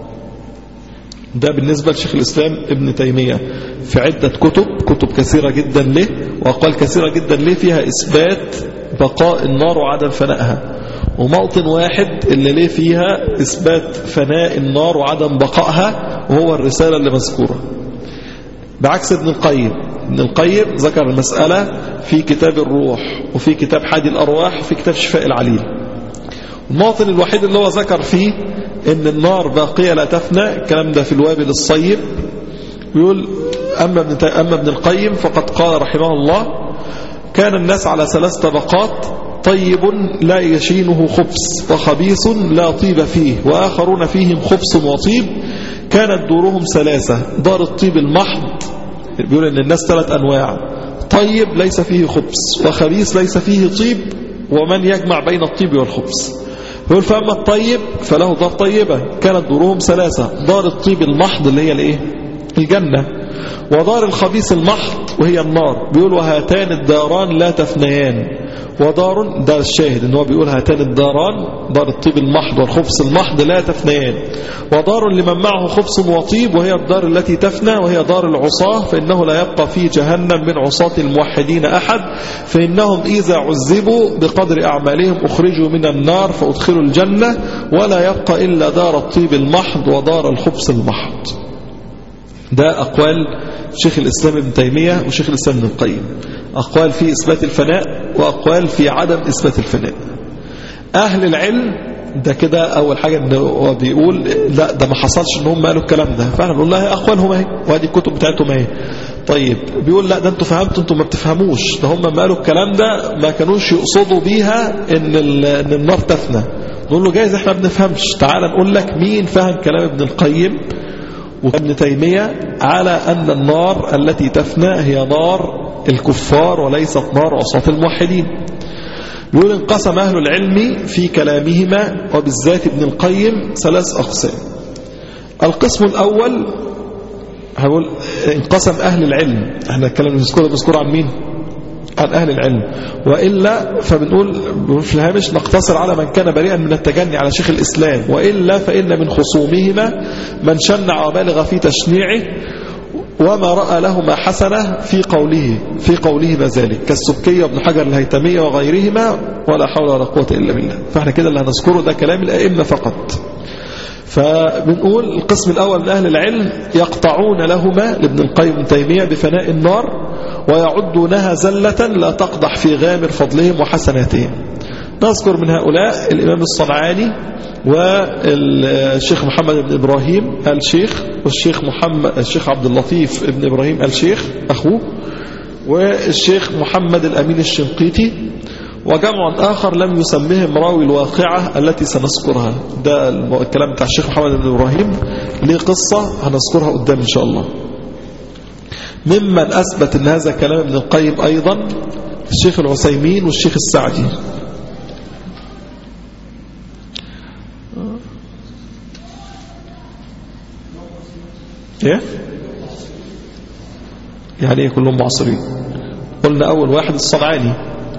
ده بالنسبة لشيخ الإسلام ابن تيمية في عدة كتب كتب كثيرة جدا له وأقوال كثيرة جدا له فيها إثبات بقاء النار وعدم فنائها وموطن واحد اللي ليه فيها إثبات فناء النار وعدم بقائها وهو الرسالة اللي مذكورة بعكس ابن القيم ابن القيم ذكر المسألة في كتاب الروح وفي كتاب حادي الأرواح وفي كتاب شفاء العليل الموطن الوحيد اللي هو ذكر فيه ان النار باقية لا تفنى الكلام ده في الوابل الصيب يقول أما ابن, أما ابن القيم فقد قال رحمه الله كان الناس على ثلاث طبقات طيب لا يشينه خبث وخبيث لا طيب فيه وآخرون فيهم خبث وطيب كانت دورهم ثلاثة دار الطيب المحض بيقول ان الناس ثلاث أنواع طيب ليس فيه خبث وخبيث ليس فيه طيب ومن يجمع بين الطيب والخبث يقول فأما الطيب فله دار طيبة كانت دورهم ثلاثة دار الطيب المحض اللي هي الايه الجنة ودار الخبيث المحض وهي النار بيقول وهاتان الداران لا تفنيان ودار ده الشاهد ان هو بيقول هاتان الداران دار الطيب المحض والخبث المحض لا تفنيان ودار لمن معه خبث وطيب وهي الدار التي تفنى وهي دار العصاة فإنه لا يبقى في جهنم من عصاة الموحدين أحد فإنهم إذا عذبوا بقدر أعمالهم أخرجوا من النار فأدخلوا الجنة ولا يبقى إلا دار الطيب المحض ودار الخبث المحض ده أقوال شيخ الإسلام ابن تيمية وشيخ الإسلام ابن القيم أقوال في إثبات الفناء وأقوال في عدم إثبات الفناء أهل العلم ده كده أول حاجة إن هو بيقول لا ده ما حصلش إن هم قالوا الكلام ده فاحنا بنقول لها أقوالهم اهي وهذه الكتب بتاعتهم اهي طيب بيقول لا ده انتوا فهمتوا انتوا ما بتفهموش ده هم ما قالوا الكلام ده ما كانوش يقصدوا بيها إن, إن النار تفنى نقول له جايز احنا بنفهمش تعال نقول لك مين فهم كلام ابن القيم وابن تيمية على أن النار التي تفنى هي نار الكفار وليست نار عصاة الموحدين يقول انقسم أهل العلم في كلامهما وبالذات ابن القيم ثلاث أقسام القسم الأول هقول انقسم أهل العلم احنا الكلام المذكور مذكور عن مين عن أهل العلم وإلا فبنقول في الهامش نقتصر على من كان بريئا من التجني على شيخ الإسلام وإلا فإن من خصومهما من شنع وبالغ في تشنيعه وما رأى لهما حسنة في قوله في قولهما ذلك كالسبكية وابن حجر الهيتمية وغيرهما ولا حول ولا قوة إلا بالله فاحنا كده اللي هنذكره ده كلام الأئمة فقط فبنقول القسم الأول من أهل العلم يقطعون لهما لابن القيم تيمية بفناء النار ويعدونها زلة لا تقضح في غامر فضلهم وحسناتهم نذكر من هؤلاء الإمام الصنعاني والشيخ محمد بن إبراهيم الشيخ والشيخ محمد الشيخ عبد اللطيف بن إبراهيم الشيخ أخوه والشيخ محمد الأمين الشنقيطي وجمع آخر لم يسمهم راوي الواقعة التي سنذكرها ده الكلام بتاع الشيخ محمد بن إبراهيم ليه قصة هنذكرها قدام إن شاء الله ممن أثبت أن هذا كلام ابن القيم أيضا الشيخ العثيمين والشيخ السعدي ايه يعني ايه كلهم معاصرين قلنا اول واحد الصنعاني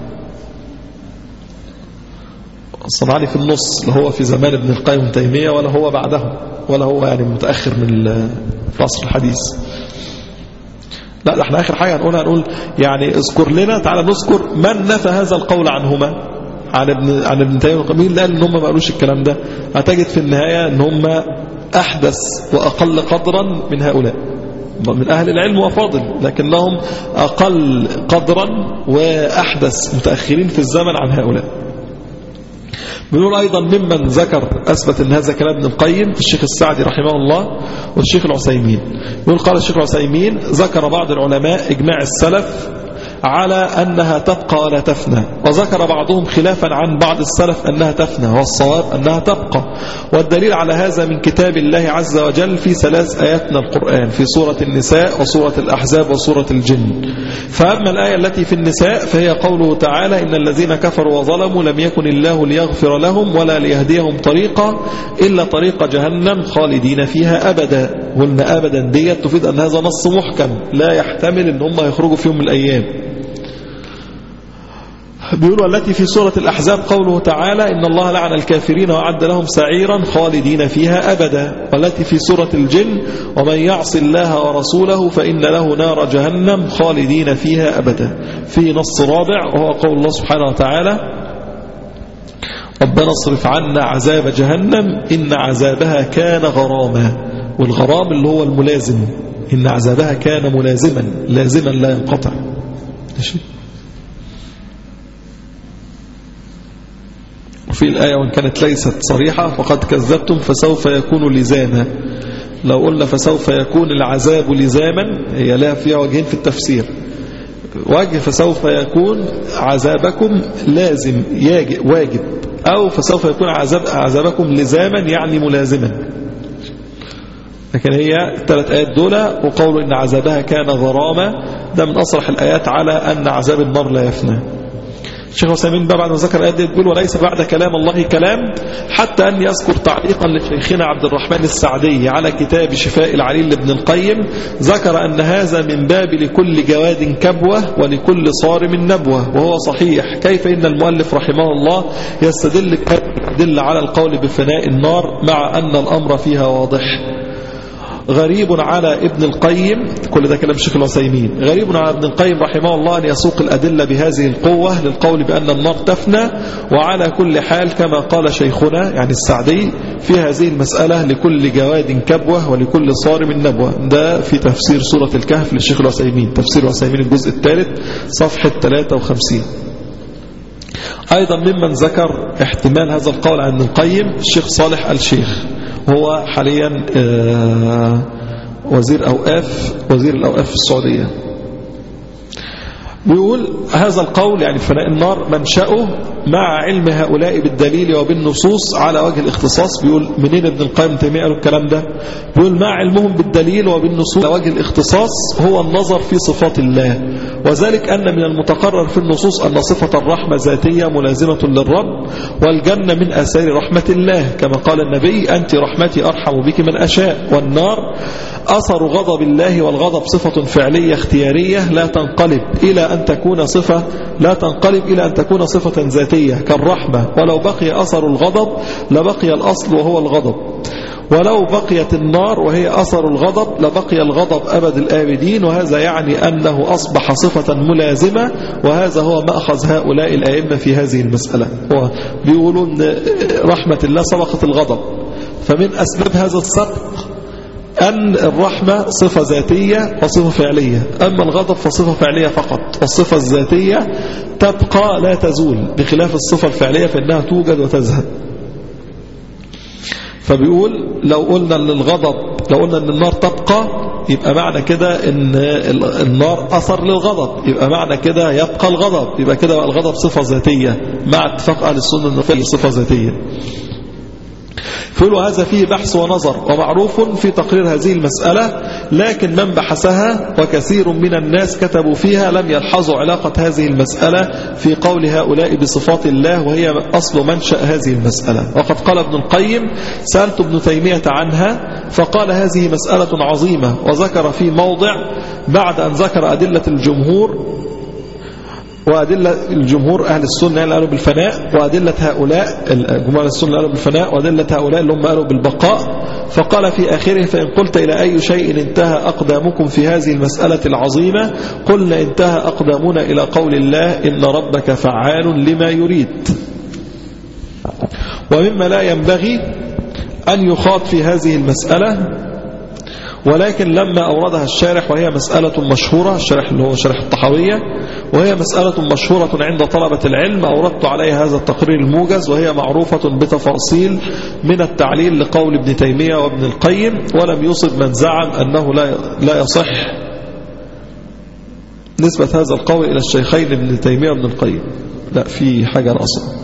الصنعاني في النص لا هو في زمان ابن القيم تيمية ولا هو بعده ولا هو يعني متأخر من العصر الحديث لا ده احنا اخر حاجة هنقولها هنقول يعني اذكر لنا تعالى نذكر من نفى هذا القول عنهما عن ابن عن ابن تيمية مين اللي قال ان هم ما قالوش الكلام ده هتجد في النهاية ان هم احدث واقل قدرا من هؤلاء من أهل العلم وفاضل لكنهم أقل قدرا وأحدث متأخرين في الزمن عن هؤلاء بنقول أيضا ممن ذكر أثبت أن هذا كلام ابن القيم الشيخ السعدي رحمه الله والشيخ العسيمين يقول قال الشيخ العسيمين ذكر بعض العلماء إجماع السلف على أنها تبقى ولا تفنى وذكر بعضهم خلافا عن بعض السلف أنها تفنى والصواب أنها تبقى والدليل على هذا من كتاب الله عز وجل في ثلاث آيات من القرآن في سورة النساء وسورة الأحزاب وسورة الجن فأما الآية التي في النساء فهي قوله تعالى إن الذين كفروا وظلموا لم يكن الله ليغفر لهم ولا ليهديهم طريقا إلا طريق جهنم خالدين فيها أبدا قلنا أبدا ديت تفيد أن هذا نص محكم لا يحتمل أن هم يخرجوا في يوم من الأيام بيقولوا التي في سورة الأحزاب قوله تعالى إن الله لعن الكافرين وعد لهم سعيرا خالدين فيها أبدا والتي في سورة الجن ومن يعص الله ورسوله فإن له نار جهنم خالدين فيها أبدا في نص رابع وهو قول الله سبحانه وتعالى ربنا اصرف عنا عذاب جهنم إن عذابها كان غراما والغرام اللي هو الملازم إن عذابها كان ملازما لازما لا ينقطع ماشي وفي الآية وإن كانت ليست صريحة فقد كذبتم فسوف يكون لزاما لو قلنا فسوف يكون العذاب لزاما هي لها فيها وجهين في التفسير وجه فسوف يكون عذابكم لازم واجب أو فسوف يكون عذاب عذابكم لزاما يعني ملازما لكن هي الثلاث آيات دول وقول إن عذابها كان غراما ده من أصرح الآيات على أن عذاب النار لا يفنى الشيخ حسين بقى بعد ما ذكر الآيات دي تقول وليس بعد كلام الله كلام حتى أن يذكر تعليقا لشيخنا عبد الرحمن السعدي على كتاب شفاء العليل لابن القيم ذكر أن هذا من باب لكل جواد كبوة ولكل صارم نبوة وهو صحيح كيف إن المؤلف رحمه الله يستدل يدل على القول بفناء النار مع أن الأمر فيها واضح غريب على ابن القيم كل ده كلام الشيخ العثيمين غريب على ابن القيم رحمه الله أن يسوق الأدلة بهذه القوة للقول بأن النار تفنى وعلى كل حال كما قال شيخنا يعني السعدي في هذه المسألة لكل جواد كبوة ولكل صارم نبوة ده في تفسير سورة الكهف للشيخ العثيمين تفسير العثيمين الجزء الثالث صفحة 53 أيضا ممن ذكر احتمال هذا القول عن ابن القيم الشيخ صالح الشيخ هو حاليا وزير أوقاف وزير الأوقاف في السعودية بيقول هذا القول يعني فناء النار منشأه مع علم هؤلاء بالدليل وبالنصوص على وجه الاختصاص بيقول منين ابن القيم تيمية قالوا الكلام ده بيقول مع علمهم بالدليل وبالنصوص على وجه الاختصاص هو النظر في صفات الله وذلك أن من المتقرر في النصوص أن صفة الرحمة ذاتية ملازمة للرب والجنة من أثار رحمة الله كما قال النبي أنت رحمتي أرحم بك من أشاء والنار أثر غضب الله والغضب صفة فعلية اختيارية لا تنقلب إلى أن تكون صفة لا تنقلب إلى أن تكون صفة ذاتية كالرحمة ولو بقي أثر الغضب لبقي الأصل وهو الغضب ولو بقيت النار وهي أثر الغضب لبقي الغضب أبد الآبدين وهذا يعني أنه أصبح صفة ملازمة وهذا هو مأخذ هؤلاء الأئمة في هذه المسألة هو بيقولوا أن رحمة الله سبقت الغضب فمن أسباب هذا السبق أن الرحمة صفة ذاتية وصفة فعلية أما الغضب فصفة فعلية فقط والصفة الذاتية تبقى لا تزول بخلاف الصفة الفعلية فإنها توجد وتذهب فبيقول لو قلنا أن الغضب لو قلنا أن النار تبقى يبقى معنى كده ان النار أثر للغضب يبقى معنى كده يبقى الغضب يبقى كده بقى الغضب صفة ذاتية مع اتفاق أهل السنة أنه صفة ذاتية فيقولوا هذا فيه بحث ونظر ومعروف في تقرير هذه المسألة لكن من بحثها وكثير من الناس كتبوا فيها لم يلحظوا علاقة هذه المسألة في قول هؤلاء بصفات الله وهي أصل منشأ هذه المسألة وقد قال ابن القيم سألت ابن تيمية عنها فقال هذه مسألة عظيمة وذكر في موضع بعد أن ذكر أدلة الجمهور وأدلة الجمهور أهل السنة اللي قالوا بالفناء وأدلة هؤلاء جمهور السنة اللي قالوا بالفناء وأدلة هؤلاء اللي هم قالوا بالبقاء فقال في آخره فإن قلت إلى أي شيء انتهى أقدامكم في هذه المسألة العظيمة قلنا انتهى أقدامنا إلى قول الله إن ربك فعال لما يريد ومما لا ينبغي أن يخاط في هذه المسألة ولكن لما أوردها الشارح وهي مسألة مشهورة الشارح اللي هو شارح الطحاوية وهي مسألة مشهورة عند طلبة العلم أوردت عليها هذا التقرير الموجز وهي معروفة بتفاصيل من التعليل لقول ابن تيمية وابن القيم ولم يصب من زعم أنه لا لا يصح نسبة هذا القول إلى الشيخين ابن تيمية وابن القيم لا في حاجة ناقصة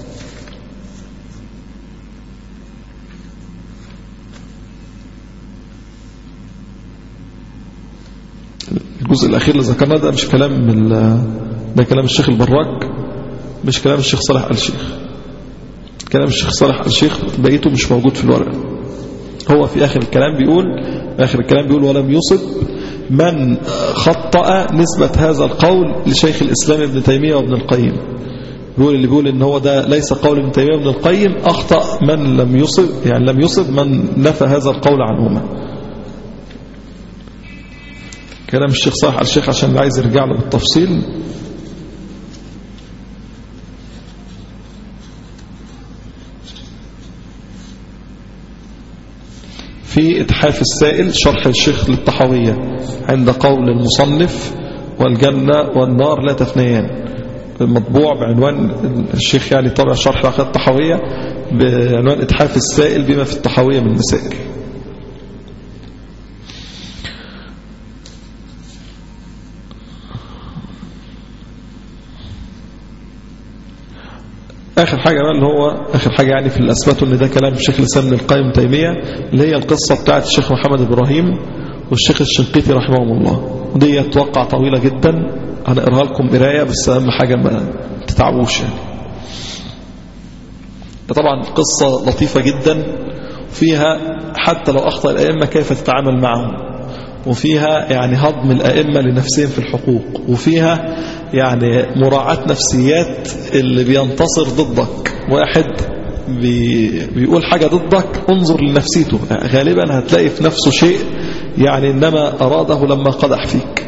الجزء الأخير اللي ذكرناه ده مش كلام من ده كلام الشيخ البراك مش كلام الشيخ صالح آل الشيخ كلام الشيخ صالح آل الشيخ بقيته مش موجود في الورقة هو في آخر الكلام بيقول آخر الكلام بيقول ولم يصب من خطأ نسبة هذا القول لشيخ الإسلام ابن تيمية وابن القيم بيقول اللي بيقول ان هو ده ليس قول ابن تيمية وابن القيم أخطأ من لم يصب يعني لم يصب من نفى هذا القول عنهما كلام الشيخ صالح على الشيخ عشان اللي عايز يرجع له بالتفصيل في اتحاف السائل شرح الشيخ للطحاوية عند قول المصنف والجنة والنار لا تفنيان المطبوع بعنوان الشيخ يعني طبع شرح العقيدة الطحاوية بعنوان اتحاف السائل بما في الطحاوية من مسائل آخر حاجة بقى اللي هو آخر حاجة يعني في الأثبات إن ده كلام الشيخ الإسلام ابن القيم تيمية اللي هي القصة بتاعت الشيخ محمد إبراهيم والشيخ الشنقيطي رحمهم الله ودي توقع طويلة جدا هنقرها لكم قراية بس أهم حاجة ما تتعبوش يعني طبعا قصة لطيفة جدا وفيها حتى لو أخطأ الأئمة كيف تتعامل معهم وفيها يعني هضم الأئمة لنفسهم في الحقوق وفيها يعني مراعاة نفسيات اللي بينتصر ضدك واحد بي بيقول حاجة ضدك انظر لنفسيته غالبا هتلاقي في نفسه شيء يعني إنما أراده لما قدح فيك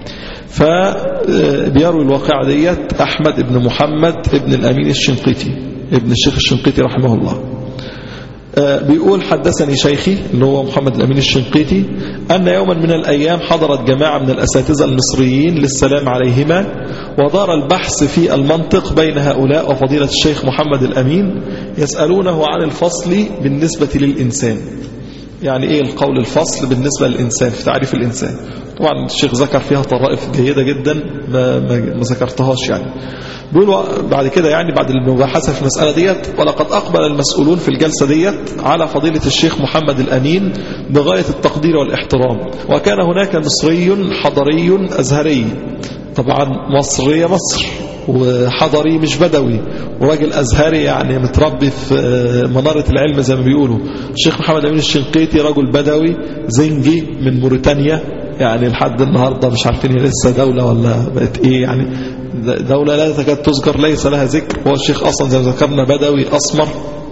فبيروي الواقعة ديت أحمد ابن محمد ابن الأمين الشنقيطي ابن الشيخ الشنقيطي رحمه الله بيقول حدثني شيخي اللي هو محمد الأمين الشنقيطي أن يوما من الأيام حضرت جماعة من الأساتذة المصريين للسلام عليهما ودار البحث في المنطق بين هؤلاء وفضيلة الشيخ محمد الأمين يسألونه عن الفصل بالنسبة للإنسان يعني إيه القول الفصل بالنسبة للإنسان في تعريف الإنسان طبعا الشيخ ذكر فيها طرائف جيدة جدا ما, ما, ما ذكرتهاش يعني بيقول بعد كده يعني بعد المباحثة في المسألة ديت ولقد أقبل المسؤولون في الجلسة ديت على فضيلة الشيخ محمد الأمين بغاية التقدير والاحترام وكان هناك مصري حضري أزهري طبعا مصرية مصر وحضري مش بدوي وراجل أزهري يعني متربي في منارة العلم زي ما بيقولوا الشيخ محمد الأمين الشنقيطي رجل بدوي زنجي من موريتانيا يعني لحد النهاردة مش عارفين هي لسه دولة ولا بقت ايه يعني دولة لا تكاد تذكر ليس لها ذكر هو الشيخ أصلا زي ما ذكرنا بدوي أسمر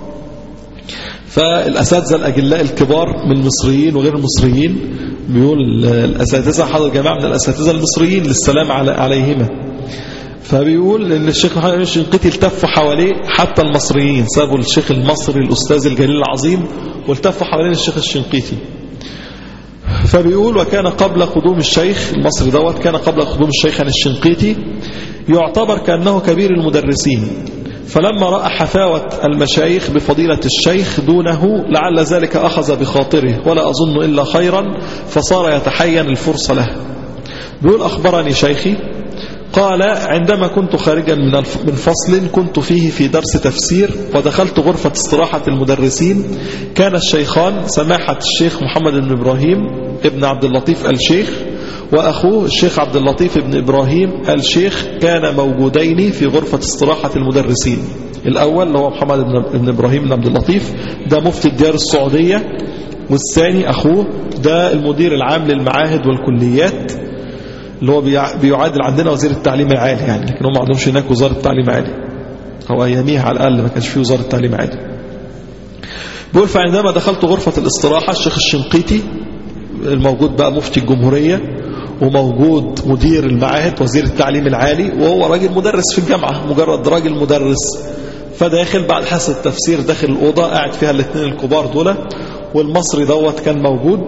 فالأساتذة الأجلاء الكبار من المصريين وغير المصريين بيقول الأساتذة حضر جماعة من الأساتذة المصريين للسلام عليهما فبيقول ان الشيخ محمد بن الشنقيطي التفوا حواليه حتى المصريين سابوا الشيخ المصري الأستاذ الجليل العظيم والتفوا حوالين الشيخ الشنقيطي فبيقول وكان قبل قدوم الشيخ المصري دوت كان قبل قدوم الشيخ عن الشنقيطي يعتبر كأنه كبير المدرسين فلما رأى حفاوة المشايخ بفضيلة الشيخ دونه لعل ذلك أخذ بخاطره ولا أظن إلا خيرا فصار يتحين الفرصة له بيقول أخبرني شيخي قال عندما كنت خارجا من من فصل كنت فيه في درس تفسير ودخلت غرفة استراحة المدرسين كان الشيخان سماحة الشيخ محمد بن إبراهيم ابن عبد اللطيف الشيخ وأخوه الشيخ عبد اللطيف بن إبراهيم الشيخ كان موجودين في غرفة استراحة المدرسين الأول اللي هو محمد بن إبراهيم بن عبد اللطيف ده مفتي الديار السعودية والثاني أخوه ده المدير العام للمعاهد والكليات اللي هو بيعادل عندنا وزير التعليم العالي يعني لكن هم ما عندهمش هناك وزارة التعليم العالي هو أياميها على الأقل ما كانش فيه وزارة التعليم العالي بيقول فعندما دخلت غرفة الاستراحة الشيخ الشنقيطي الموجود بقى مفتي الجمهورية وموجود مدير المعاهد وزير التعليم العالي وهو راجل مدرس في الجامعة مجرد راجل مدرس فداخل بعد حصة التفسير داخل الأوضة قاعد فيها الاثنين الكبار دول والمصري دوت كان موجود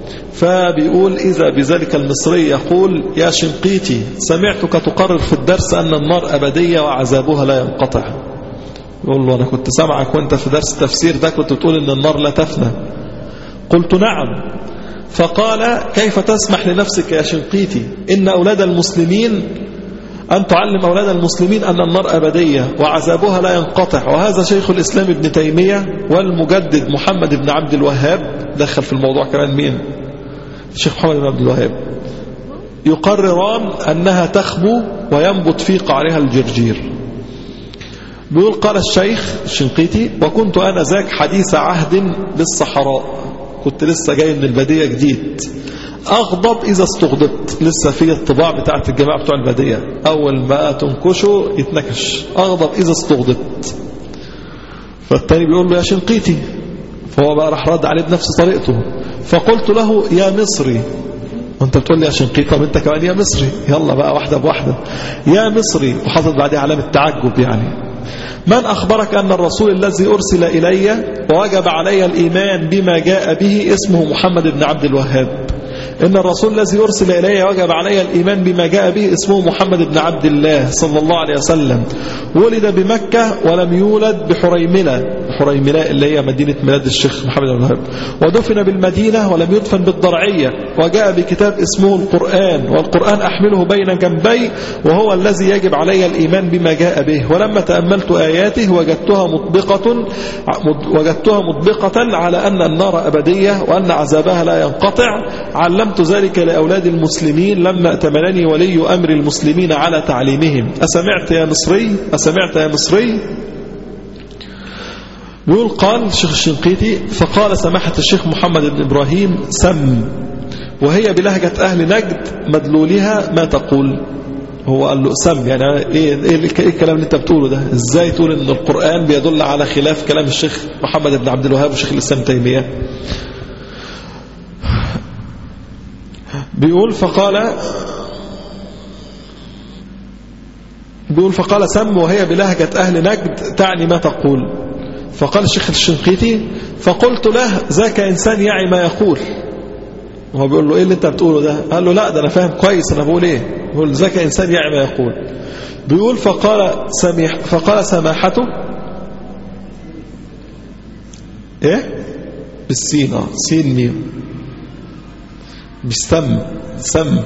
فبيقول إذا بذلك المصري يقول يا شنقيتي سمعتك تقرر في الدرس أن النار أبدية وعذابها لا ينقطع يقول له أنا كنت سامعك وانت في درس التفسير ده كنت تقول أن النار لا تفنى قلت نعم فقال كيف تسمح لنفسك يا شنقيتي إن أولاد المسلمين أن تعلم أولاد المسلمين أن النار أبدية وعذابها لا ينقطع وهذا شيخ الإسلام ابن تيمية والمجدد محمد بن عبد الوهاب دخل في الموضوع كمان مين الشيخ محمد بن عبد الوهاب يقرران أنها تخبو وينبت في قعرها الجرجير بيقول قال الشيخ الشنقيتي وكنت أنا ذاك حديث عهد بالصحراء كنت لسه جاي من البدية جديد أغضب إذا استغضبت لسه في الطباع بتاعت الجماعة بتوع البدية أول ما تنكشه يتنكش أغضب إذا استغضبت فالتاني بيقول له يا شنقيتي فهو بقى راح رد عليه بنفس طريقته فقلت له يا مصري وانت بتقول لي يا شنقيطي طب انت كمان يا مصري يلا بقى واحدة بواحدة يا مصري وحاطط بعدها علامة تعجب يعني من أخبرك أن الرسول الذي أرسل إلي ووجب علي الإيمان بما جاء به اسمه محمد بن عبد الوهاب إن الرسول الذي أرسل إلي وجب علي الإيمان بما جاء به اسمه محمد بن عبد الله صلى الله عليه وسلم ولد بمكة ولم يولد بحريملة حريملة اللي هي مدينة ميلاد الشيخ محمد بن الوهاب ودفن بالمدينة ولم يدفن بالضرعية وجاء بكتاب اسمه القرآن والقرآن أحمله بين جنبي وهو الذي يجب علي الإيمان بما جاء به ولما تأملت آياته وجدتها مطبقة وجدتها مطبقة على أن النار أبدية وأن عذابها لا ينقطع علمت ذلك لأولاد المسلمين لما اتمنني ولي أمر المسلمين على تعليمهم أسمعت يا مصري أسمعت يا مصري بيقول قال الشيخ الشنقيطي فقال سماحة الشيخ محمد بن إبراهيم سم وهي بلهجة أهل نجد مدلولها ما تقول هو قال له سم يعني ايه, إيه الكلام اللي انت بتقوله ده ازاي تقول ان القرآن بيدل على خلاف كلام الشيخ محمد بن عبد الوهاب وشيخ الإسلام تيمية بيقول فقال بيقول فقال سم وهي بلهجة أهل نجد تعني ما تقول فقال الشيخ الشنقيطي فقلت له ذاك إنسان يعي ما يقول وهو بيقول له إيه اللي أنت بتقوله ده قال له لا ده أنا فاهم كويس أنا بقول إيه بيقول ذاك إنسان يعي ما يقول بيقول فقال سميح فقال سماحته إيه بالسين آه سين ميم بالسم سم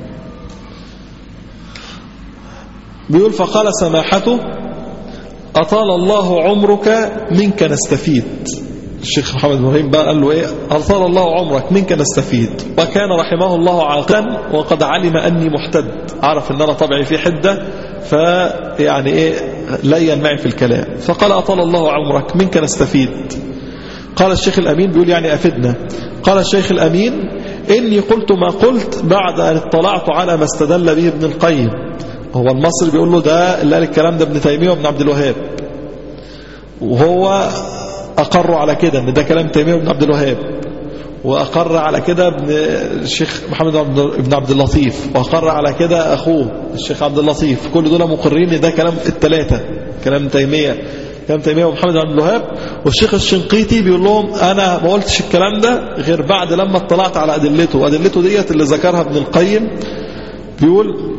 بيقول فقال سماحته أطال الله عمرك منك نستفيد الشيخ محمد إبراهيم بقى قال له إيه أطال الله عمرك منك نستفيد وكان رحمه الله عاقلا وقد علم أني محتد عرف أن أنا طبعي في حدة فيعني إيه لين معي في الكلام فقال أطال الله عمرك منك نستفيد قال الشيخ الأمين بيقول يعني أفدنا قال الشيخ الأمين إني قلت ما قلت بعد أن اطلعت على ما استدل به ابن القيم هو المصري بيقول له ده اللي قال الكلام ده ابن تيمية وابن عبد الوهاب وهو أقر على كده ان ده كلام تيمية وابن عبد الوهاب وأقر على كده ابن الشيخ محمد بن عبد اللطيف وأقر على كده أخوه الشيخ عبد اللطيف كل دول مقرين ان ده كلام الثلاثة كلام تيمية كلام تيمية ومحمد بن عبد الوهاب والشيخ الشنقيطي بيقول لهم أنا ما قلتش الكلام ده غير بعد لما اطلعت على أدلته وأدلته ديت اللي ذكرها ابن القيم بيقول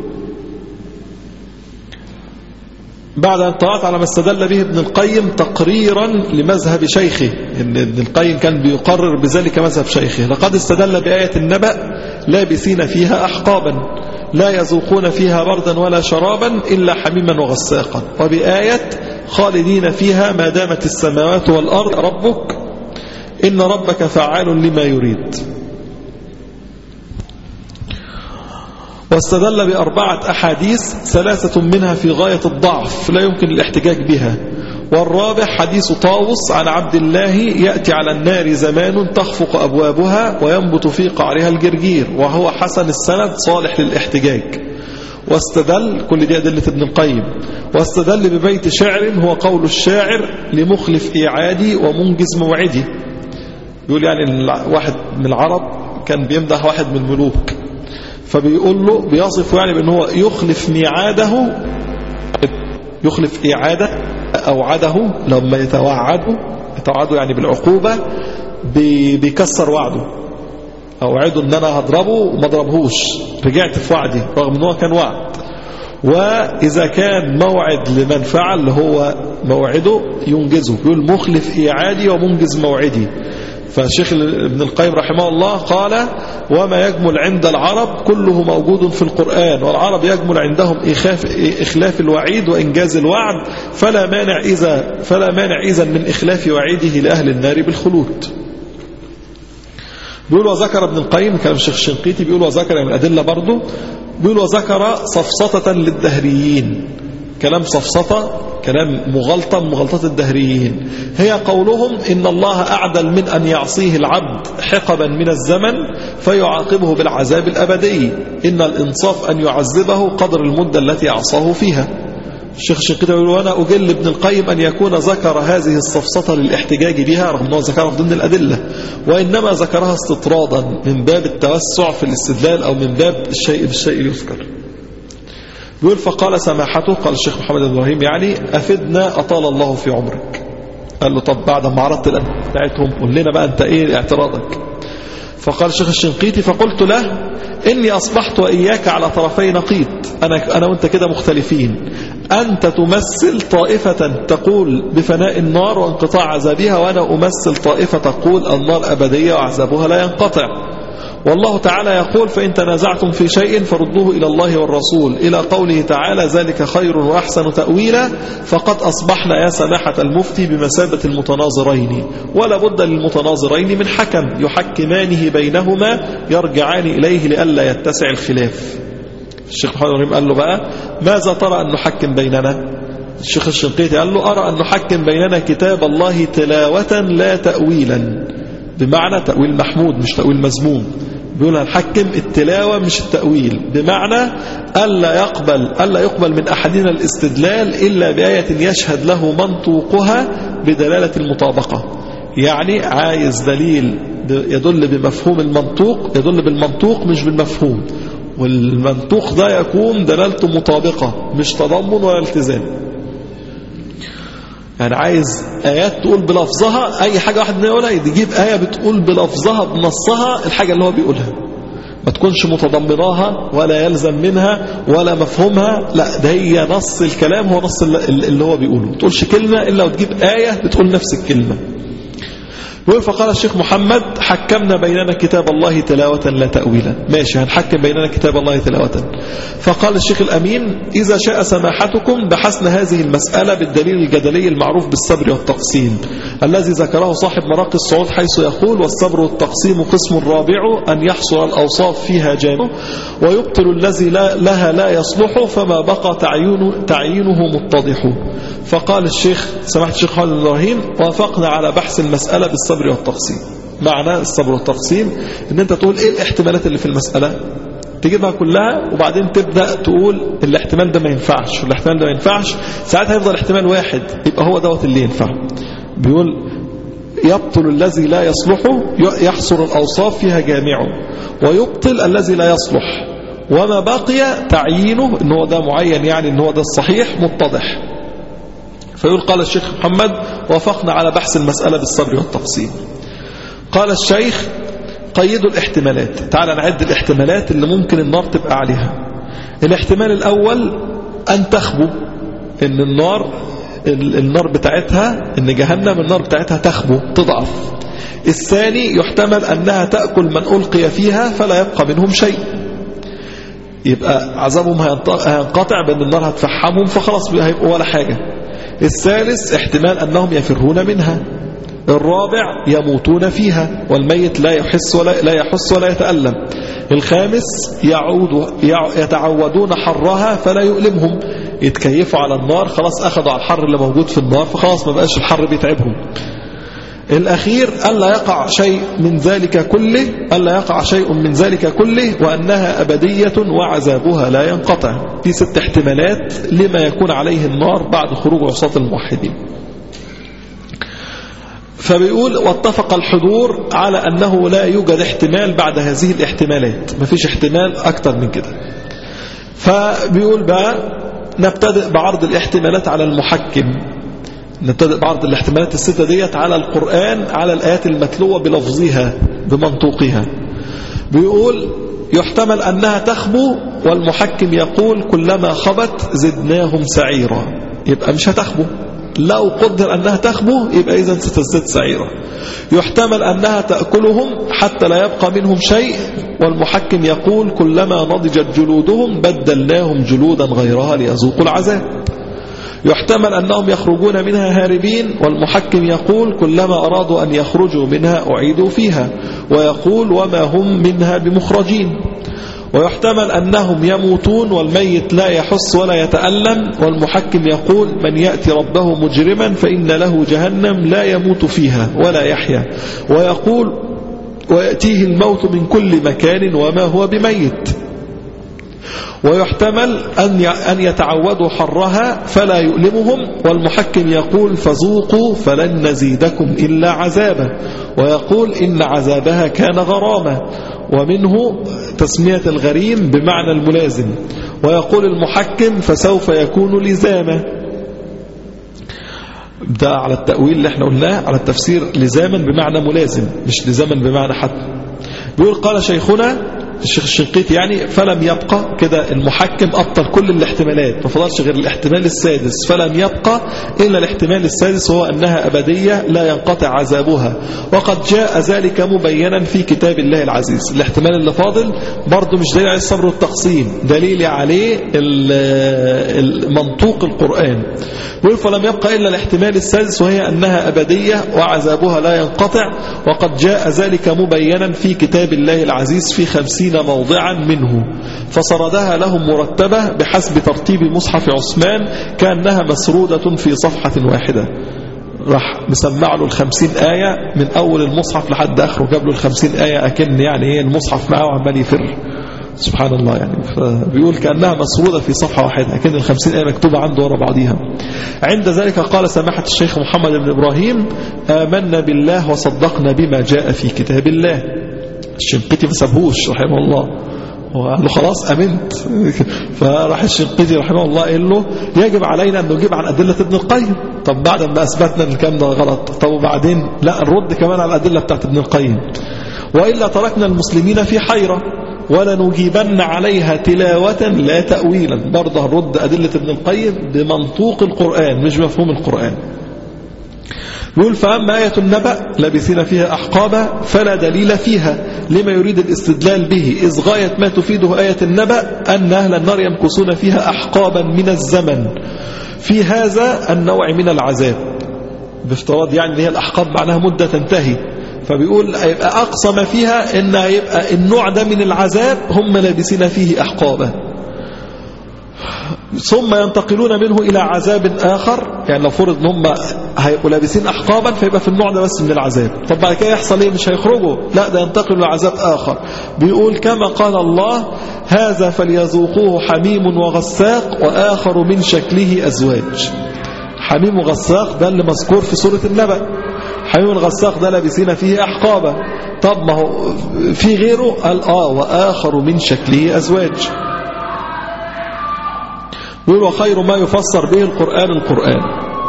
بعد أن طلعت على ما استدل به ابن القيم تقريرا لمذهب شيخه إن ابن القيم كان بيقرر بذلك مذهب شيخه لقد استدل بآية النبأ لابسين فيها أحقابا لا يذوقون فيها بردا ولا شرابا إلا حميما وغساقا وبآية خالدين فيها ما دامت السماوات والأرض ربك إن ربك فعال لما يريد واستدل بأربعة أحاديث ثلاثة منها في غاية الضعف لا يمكن الاحتجاج بها والرابع حديث طاوس عن عبد الله يأتي على النار زمان تخفق أبوابها وينبت في قعرها الجرجير وهو حسن السند صالح للاحتجاج واستدل كل دي أدلة ابن القيم واستدل ببيت شعر هو قول الشاعر لمخلف إيعادي ومنجز موعدي يقول يعني واحد من العرب كان بيمدح واحد من الملوك فبيقول له بيصف يعني بأن هو يخلف ميعاده يخلف إعادة أوعده لما يتوعده يتوعده يعني بالعقوبة بيكسر وعده اوعده ان انا هضربه وما ضربهوش رجعت في وعدي رغم ان هو كان وعد واذا كان موعد لمن فعل اللي هو موعده ينجزه يقول مخلف ايعادي ومنجز موعدي فالشيخ ابن القيم رحمه الله قال وما يجمل عند العرب كله موجود في القرآن والعرب يجمل عندهم إخلاف, إخلاف الوعيد وإنجاز الوعد فلا مانع إذا فلا مانع إذا من إخلاف وعيده لأهل النار بالخلود بيقول وذكر ابن القيم كلام الشيخ الشنقيطي بيقول وذكر من الأدلة برضه بيقول وذكر صفصطة للدهريين كلام صفصطة كلام مغلطة مغلطة الدهريين هي قولهم إن الله أعدل من أن يعصيه العبد حقبا من الزمن فيعاقبه بالعذاب الأبدي إن الإنصاف أن يعذبه قدر المدة التي أعصاه فيها الشيخ الشنقيطي يقول وانا اجل ابن القيم ان يكون ذكر هذه الصفصطه للاحتجاج بها رغم انه ذكرها ضمن الادله وانما ذكرها استطرادا من باب التوسع في الاستدلال او من باب الشيء بالشيء يذكر بيقول فقال سماحته قال الشيخ محمد بن ابراهيم يعني افدنا اطال الله في عمرك قال له طب بعد ما عرضت الادله بتاعتهم قول لنا بقى انت ايه اعتراضك فقال الشيخ الشنقيطي فقلت له إني أصبحت وإياك على طرفي نقيض أنا, أنا وأنت كده مختلفين أنت تمثل طائفة تقول بفناء النار وانقطاع عذابها وأنا أمثل طائفة تقول النار أبدية وعذابها لا ينقطع والله تعالى يقول فإن تنازعتم في شيء فردوه إلى الله والرسول إلى قوله تعالى ذلك خير وأحسن تأويلا فقد أصبحنا يا سماحة المفتي بمثابة المتناظرين ولا بد للمتناظرين من حكم يحكمانه بينهما يرجعان إليه لئلا يتسع الخلاف الشيخ محمد إبراهيم قال له بقى ماذا ترى أن نحكم بيننا الشيخ الشنقيطي قال له أرى أن نحكم بيننا كتاب الله تلاوة لا تأويلا بمعنى تأويل محمود مش تأويل مذموم بيقول هنحكم التلاوة مش التأويل بمعنى ألا يقبل ألا يقبل من أحدنا الاستدلال إلا بآية يشهد له منطوقها بدلالة المطابقة يعني عايز دليل يدل بمفهوم المنطوق يدل بالمنطوق مش بالمفهوم والمنطوق ده يكون دلالته مطابقة مش تضمن ولا التزام يعني عايز آيات تقول بلفظها أي حاجة واحد يقولها يجيب آية بتقول بلفظها بنصها الحاجة اللي هو بيقولها ما تكونش متضمناها ولا يلزم منها ولا مفهومها لا ده هي نص الكلام هو نص اللي هو بيقوله ما تقولش كلمة إلا وتجيب آية بتقول نفس الكلمة فقال الشيخ محمد حكمنا بيننا كتاب الله تلاوة لا تأويلا ماشي هنحكم بيننا كتاب الله تلاوة فقال الشيخ الأمين إذا شاء سماحتكم بحثنا هذه المسألة بالدليل الجدلي المعروف بالصبر والتقسيم الذي ذكره صاحب مراقي الصعود حيث يقول والصبر والتقسيم قسم رابع أن يحصل الأوصاف فيها جامع ويبطل الذي لا لها لا يصلح فما بقى تعيينه, تعيينه متضح فقال الشيخ سماحة الشيخ خالد إبراهيم وافقنا على بحث المسألة بالصبر والتقسيم معنى الصبر والتقسيم ان انت تقول ايه الاحتمالات اللي في المسألة تجيبها كلها وبعدين تبدأ تقول الاحتمال ده ما ينفعش والاحتمال ده ما ينفعش ساعتها يفضل احتمال واحد يبقى هو دوت اللي ينفع بيقول يبطل الذي لا يصلح يحصر الأوصاف فيها جامعه ويبطل الذي لا يصلح وما بقي تعيينه ان هو ده معين يعني ان هو ده الصحيح متضح فيقول قال الشيخ محمد وافقنا على بحث المسألة بالصبر والتقسيم قال الشيخ قيدوا الاحتمالات تعال نعد الاحتمالات اللي ممكن النار تبقى عليها الاحتمال الأول أن تخبو ان النار النار بتاعتها ان جهنم النار بتاعتها تخبو تضعف الثاني يحتمل أنها تأكل من ألقي فيها فلا يبقى منهم شيء يبقى عذابهم هينقطع بأن النار هتفحمهم فخلاص هيبقوا ولا حاجة الثالث احتمال أنهم يفرون منها الرابع يموتون فيها والميت لا يحس ولا لا يحس ولا يتألم الخامس يعود يتعودون حرها فلا يؤلمهم يتكيفوا على النار خلاص أخذوا على الحر اللي موجود في النار فخلاص ما بقاش الحر بيتعبهم الأخير ألا يقع شيء من ذلك كله ألا يقع شيء من ذلك كله وأنها أبدية وعذابها لا ينقطع في ست احتمالات لما يكون عليه النار بعد خروج عصاة الموحدين فبيقول واتفق الحضور على أنه لا يوجد احتمال بعد هذه الاحتمالات مفيش احتمال أكتر من كده فبيقول بقى نبتدئ بعرض الاحتمالات على المحكم نبتدئ بعرض الاحتمالات الستة ديت على القرآن على الآيات المتلوة بلفظها بمنطوقها بيقول يحتمل أنها تخبو والمحكم يقول كلما خبت زدناهم سعيرا يبقى مش هتخبو لو قدر أنها تخبو يبقى إذا ستزداد سعيرا يحتمل أنها تأكلهم حتى لا يبقى منهم شيء والمحكم يقول كلما نضجت جلودهم بدلناهم جلودا غيرها ليذوقوا العذاب يحتمل أنهم يخرجون منها هاربين والمحكم يقول كلما أرادوا أن يخرجوا منها أعيدوا فيها ويقول وما هم منها بمخرجين ويحتمل أنهم يموتون والميت لا يحس ولا يتألم والمحكم يقول من يأتي ربه مجرما فإن له جهنم لا يموت فيها ولا يحيا ويقول ويأتيه الموت من كل مكان وما هو بميت ويحتمل أن أن يتعودوا حرها فلا يؤلمهم والمحكم يقول فذوقوا فلن نزيدكم إلا عذابا ويقول إن عذابها كان غرامة ومنه تسمية الغريم بمعنى الملازم ويقول المحكم فسوف يكون لزاما ده على التأويل اللي احنا قلناه على التفسير لزاما بمعنى ملازم مش لزاما بمعنى حتم بيقول قال شيخنا الشيخ الشنقيطي يعني فلم يبقى كده المحكم أبطل كل الاحتمالات ما فضلش غير الاحتمال السادس فلم يبقى إلا الاحتمال السادس هو أنها أبدية لا ينقطع عذابها وقد جاء ذلك مبينا في كتاب الله العزيز الاحتمال اللي فاضل برضه مش دليل على الصبر والتقسيم دليل عليه المنطوق القرآن يقول فلم يبقى إلا الاحتمال السادس وهي أنها أبدية وعذابها لا ينقطع وقد جاء ذلك مبينا في كتاب الله العزيز في خمسين موضعا منه فسردها لهم مرتبة بحسب ترتيب مصحف عثمان كأنها مسرودة في صفحة واحدة راح مسمع له الخمسين آية من أول المصحف لحد آخره جاب له الخمسين آية أكن يعني ايه المصحف معه وعمال يفر سبحان الله يعني فبيقول كأنها مسرودة في صفحة واحدة أكن الخمسين آية مكتوبة عنده ورا بعضيها عند ذلك قال سماحة الشيخ محمد بن إبراهيم آمنا بالله وصدقنا بما جاء في كتاب الله الشنقيطي ما سابهوش رحمه الله وقال له خلاص أمنت فراح الشنقيطي رحمه الله قال له يجب علينا أن نجيب عن أدلة ابن القيم طب بعد ما أثبتنا أن الكلام ده غلط طب وبعدين لا نرد كمان على الأدلة بتاعت ابن القيم وإلا تركنا المسلمين في حيرة ولنجيبن عليها تلاوة لا تأويلا برضه هنرد أدلة ابن القيم بمنطوق القرآن مش مفهوم القرآن يقول فأما آية النبأ لبثين فيها أحقابا فلا دليل فيها لما يريد الاستدلال به إذ غاية ما تفيده آية النبأ أن أهل النار يمكثون فيها أحقابا من الزمن في هذا النوع من العذاب بافتراض يعني هي الأحقاب معناها مدة تنتهي فبيقول يبقى أقصى ما فيها إن يبقى النوع ده من العذاب هم لابسين فيه أحقابا ثم ينتقلون منه إلى عذاب آخر يعني لو فرض ان هم هيبقوا لابسين أحقابا فيبقى في النوع ده بس من العذاب طب بعد كده يحصل ايه مش هيخرجوا لا ده ينتقلوا لعذاب آخر بيقول كما قال الله هذا فليذوقوه حميم وغساق وآخر من شكله أزواج حميم وغساق ده اللي مذكور في سورة النبأ حميم الغساق ده لابسين فيه أحقابا طب ما هو في غيره قال آه وآخر من شكله أزواج يقول وخير ما يفسر به القرآن القرآن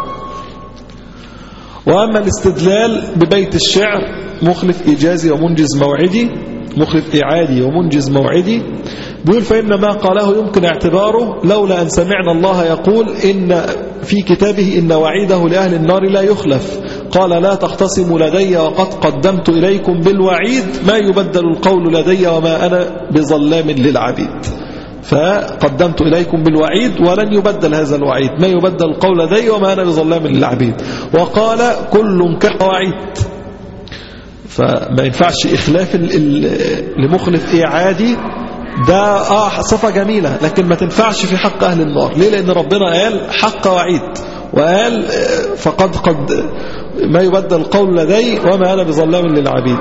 وأما الاستدلال ببيت الشعر مخلف إيجازي ومنجز موعدي مخلف إعادي ومنجز موعدي بيقول فإن ما قاله يمكن اعتباره لولا أن سمعنا الله يقول إن في كتابه إن وعيده لأهل النار لا يخلف قال لا تختصموا لدي وقد قدمت إليكم بالوعيد ما يبدل القول لدي وما أنا بظلام للعبيد فقدمت إليكم بالوعيد ولن يبدل هذا الوعيد ما يبدل القول لدي وما أنا بظلام للعبيد وقال كل كوعيد فما ينفعش إخلاف لمخلف إعادي ده آه صفة جميلة لكن ما تنفعش في حق أهل النار ليه لأن ربنا قال حق وعيد وقال فقد قد ما يبدل القول لدي وما أنا بظلام للعبيد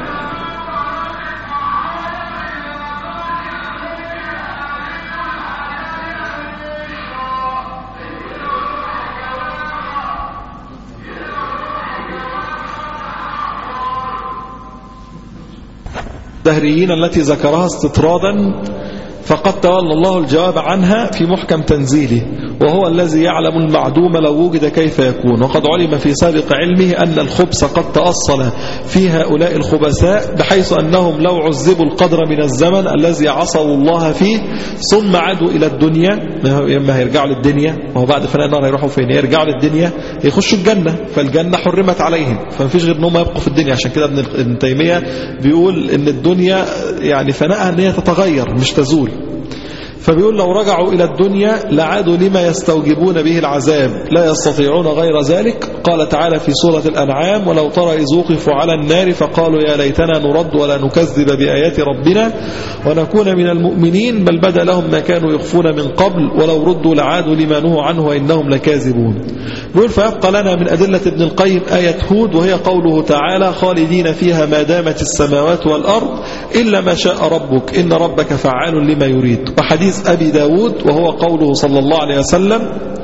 الدهريين التي ذكرها استطرادا فقد تولى الله الجواب عنها في محكم تنزيله وهو الذي يعلم المعدوم لو وجد كيف يكون وقد علم في سابق علمه أن الخبث قد تأصل في هؤلاء الخبثاء بحيث أنهم لو عذبوا القدر من الزمن الذي عصوا الله فيه ثم عادوا إلى الدنيا إما هيرجعوا للدنيا وهو بعد فناء النار هيروحوا فين يرجعوا للدنيا يخشوا الجنة فالجنة حرمت عليهم فمفيش غير أنهم يبقوا في الدنيا عشان كده ابن تيمية بيقول ان الدنيا يعني فناءها ان هي تتغير مش تزول فبيقول لو رجعوا إلى الدنيا لعادوا لما يستوجبون به العذاب لا يستطيعون غير ذلك قال تعالى في سورة الأنعام ولو ترى إذ وقفوا على النار فقالوا يا ليتنا نرد ولا نكذب بآيات ربنا ونكون من المؤمنين بل بدا لهم ما كانوا يخفون من قبل ولو ردوا لعادوا لما نهوا عنه وإنهم لكاذبون بيقول فيبقى لنا من أدلة ابن القيم آية هود وهي قوله تعالى خالدين فيها ما دامت السماوات والأرض إلا ما شاء ربك إن ربك فعال لما يريد وحديث أبي داود وهو قوله صلى الله عليه وسلم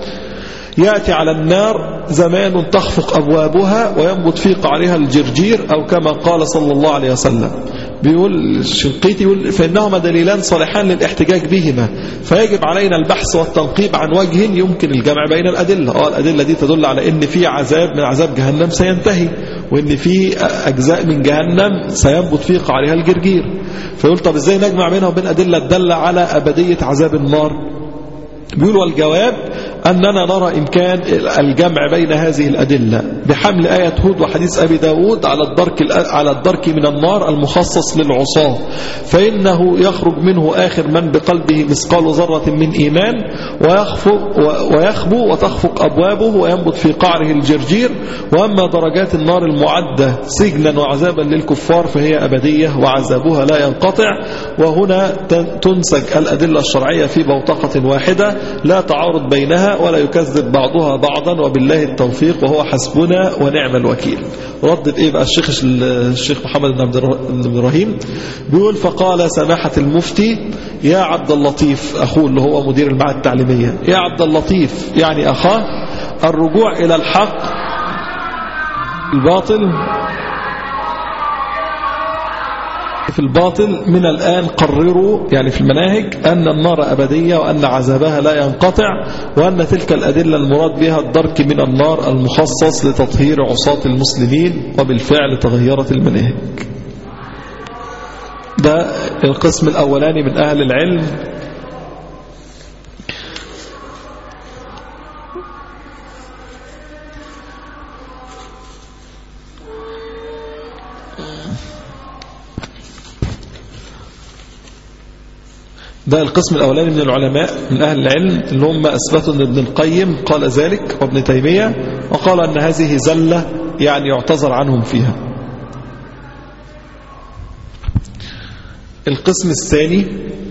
يأتي على النار زمان تخفق أبوابها وينبت في قعرها الجرجير أو كما قال صلى الله عليه وسلم بيقول الشنقيطي يقول فإنهما دليلان صالحان للاحتجاج بهما فيجب علينا البحث والتنقيب عن وجه يمكن الجمع بين الأدلة آه الأدلة دي تدل على أن في عذاب من عذاب جهنم سينتهي وأن في أجزاء من جهنم سينبت في قعرها الجرجير فيقول طب إزاي نجمع بينها وبين أدلة تدل على أبدية عذاب النار بيقول والجواب أننا نرى إمكان الجمع بين هذه الأدلة بحمل آية هود وحديث أبي داود على الدرك, على الدرك من النار المخصص للعصاة فإنه يخرج منه آخر من بقلبه مثقال ذرة من إيمان ويخفو, ويخبو وتخفق أبوابه وينبت في قعره الجرجير وأما درجات النار المعدة سجنا وعذابا للكفار فهي أبدية وعذابها لا ينقطع وهنا تنسج الأدلة الشرعية في بوتقة واحدة لا تعارض بينها ولا يكذب بعضها بعضا وبالله التوفيق وهو حسبنا ونعم الوكيل ردد ايه بقى الشيخ الشيخ محمد بن عبد الرحيم بيقول فقال سماحة المفتي يا عبد اللطيف اخوه اللي هو مدير المعهد التعليمية يا عبد اللطيف يعني اخاه الرجوع الى الحق الباطل في الباطل من الآن قرروا يعني في المناهج أن النار أبدية وأن عذابها لا ينقطع وأن تلك الأدلة المراد بها الدرك من النار المخصص لتطهير عصاة المسلمين وبالفعل تغيرت المناهج ده القسم الأولاني من أهل العلم ده القسم الأولاني من العلماء من أهل العلم اللي هم أثبتوا أن ابن القيم قال ذلك وابن تيمية وقال أن هذه زلة يعني يعتذر عنهم فيها القسم الثاني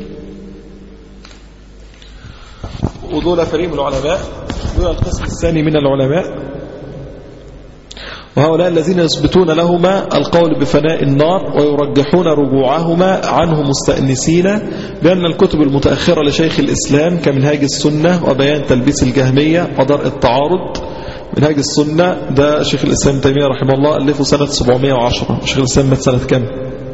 ودول فريق من العلماء دول القسم الثاني من العلماء وهؤلاء الذين يثبتون لهما القول بفناء النار ويرجحون رجوعهما عنه مستأنسين بأن الكتب المتأخرة لشيخ الإسلام كمنهاج السنة وبيان تلبيس الجهمية ودرء التعارض منهاج السنة ده شيخ الإسلام تيمية رحمه الله ألفه سنة 710 شيخ الإسلام مات سنة كم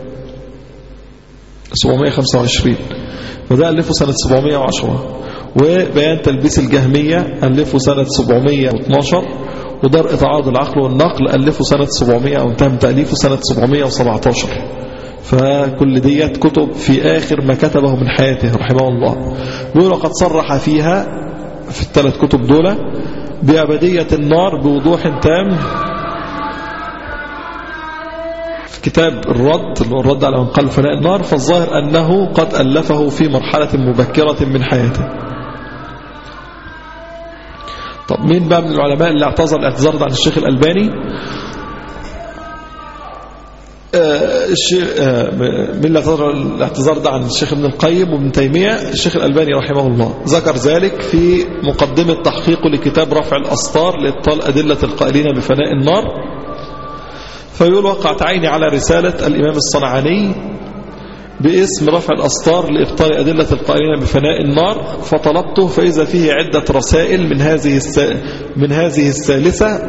725 وده ألفه سنة 710 وبيان تلبيس الجهمية ألفه سنة 712 ودرء تعارض العقل والنقل ألفه سنة 700 أو انتهى من تأليفه سنة 717 فكل ديت كتب في آخر ما كتبه من حياته رحمه الله بيقول وقد صرح فيها في الثلاث كتب دول بأبدية النار بوضوح تام في كتاب الرد اللي هو الرد على من قال فناء النار فالظاهر أنه قد ألفه في مرحلة مبكرة من حياته طب مين بقى من العلماء اللي اعتذر الاعتذار ده عن الشيخ الألباني آه الشيخ آه مين اللي اعتذر الاعتذار ده عن الشيخ ابن القيم وابن تيمية الشيخ الألباني رحمه الله ذكر ذلك في مقدمة تحقيقه لكتاب رفع الأسطار لإبطال أدلة القائلين بفناء النار فيقول وقعت عيني على رسالة الإمام الصنعاني باسم رفع الأسطار لإبطال أدلة القائلين بفناء النار فطلبته فإذا فيه عدة رسائل من هذه من هذه الثالثة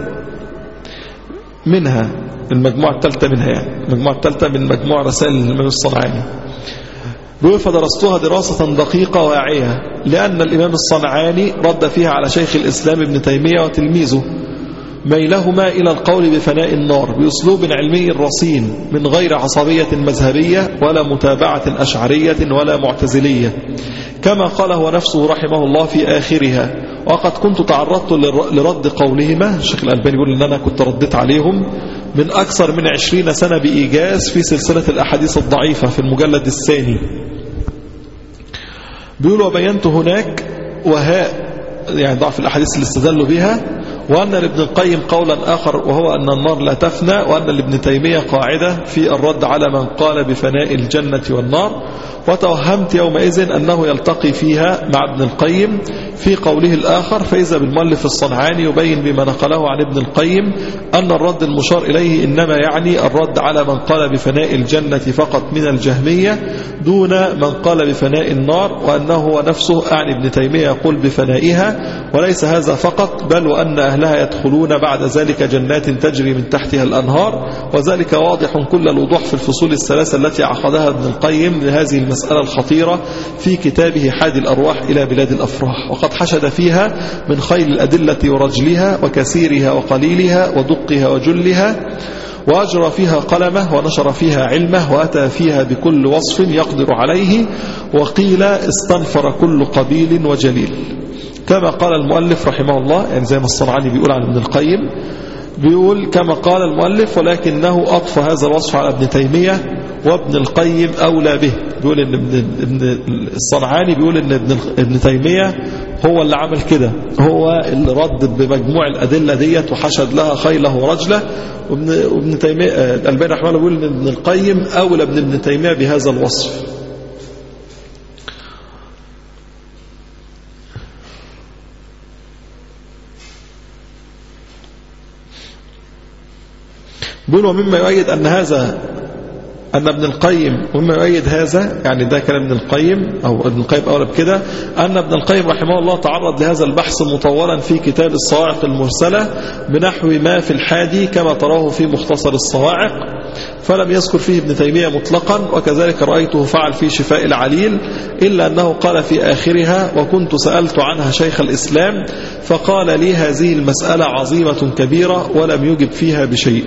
منها المجموعة الثالثة منها يعني المجموعة الثالثة من مجموعة رسائل الإمام الصنعاني بيقول فدرستها دراسة دقيقة واعية لأن الإمام الصنعاني رد فيها على شيخ الإسلام ابن تيمية وتلميذه ميلهما إلى القول بفناء النار بأسلوب علمي رصين من غير عصبية مذهبية ولا متابعة أشعرية ولا معتزلية كما قال هو نفسه رحمه الله في آخرها وقد كنت تعرضت لرد قولهما الشيخ الألباني يقول أن أنا كنت رديت عليهم من أكثر من عشرين سنة بإيجاز في سلسلة الأحاديث الضعيفة في المجلد الثاني بيقول وبينت هناك وهاء يعني ضعف الأحاديث اللي استدلوا بها وأن لابن القيم قولا آخر وهو أن النار لا تفنى وأن لابن تيمية قاعدة في الرد على من قال بفناء الجنة والنار وتوهمت يومئذ أنه يلتقي فيها مع ابن القيم في قوله الآخر فإذا بالمؤلف الصنعاني يبين بما نقله عن ابن القيم أن الرد المشار إليه إنما يعني الرد على من قال بفناء الجنة فقط من الجهمية دون من قال بفناء النار وأنه هو نفسه أعني ابن تيمية يقول بفنائها وليس هذا فقط بل وأن أهلها يدخلون بعد ذلك جنات تجري من تحتها الأنهار وذلك واضح كل الوضوح في الفصول الثلاثة التي عقدها ابن القيم لهذه المسألة الخطيرة في كتابه حادي الأرواح إلى بلاد الأفراح وقد حشد فيها من خيل الأدلة ورجلها وكثيرها وقليلها ودقها وجلها وأجرى فيها قلمه ونشر فيها علمه وأتى فيها بكل وصف يقدر عليه وقيل استنفر كل قبيل وجليل كما قال المؤلف رحمه الله يعني زي ما الصنعاني بيقول عن ابن القيم بيقول كما قال المؤلف ولكنه أطفى هذا الوصف على ابن تيمية وابن القيم أولى به بيقول إن ابن, ابن الصنعاني بيقول إن ابن, ابن تيمية هو اللي عمل كده هو اللي رد بمجموع الأدلة ديت وحشد لها خيله ورجله وابن, وابن تيمية الألباني رحمه الله بيقول إن ابن القيم أولى ابن ابن تيمية بهذا الوصف بيقول ومما يؤيد أن هذا أن ابن القيم ومما يؤيد هذا يعني ده كلام ابن القيم أو ابن القيم أولى بكده أن ابن القيم رحمه الله تعرض لهذا البحث مطولا في كتاب الصواعق المرسلة بنحو ما في الحادي كما تراه في مختصر الصواعق فلم يذكر فيه ابن تيمية مطلقا وكذلك رأيته فعل في شفاء العليل إلا أنه قال في آخرها وكنت سألت عنها شيخ الإسلام فقال لي هذه المسألة عظيمة كبيرة ولم يجب فيها بشيء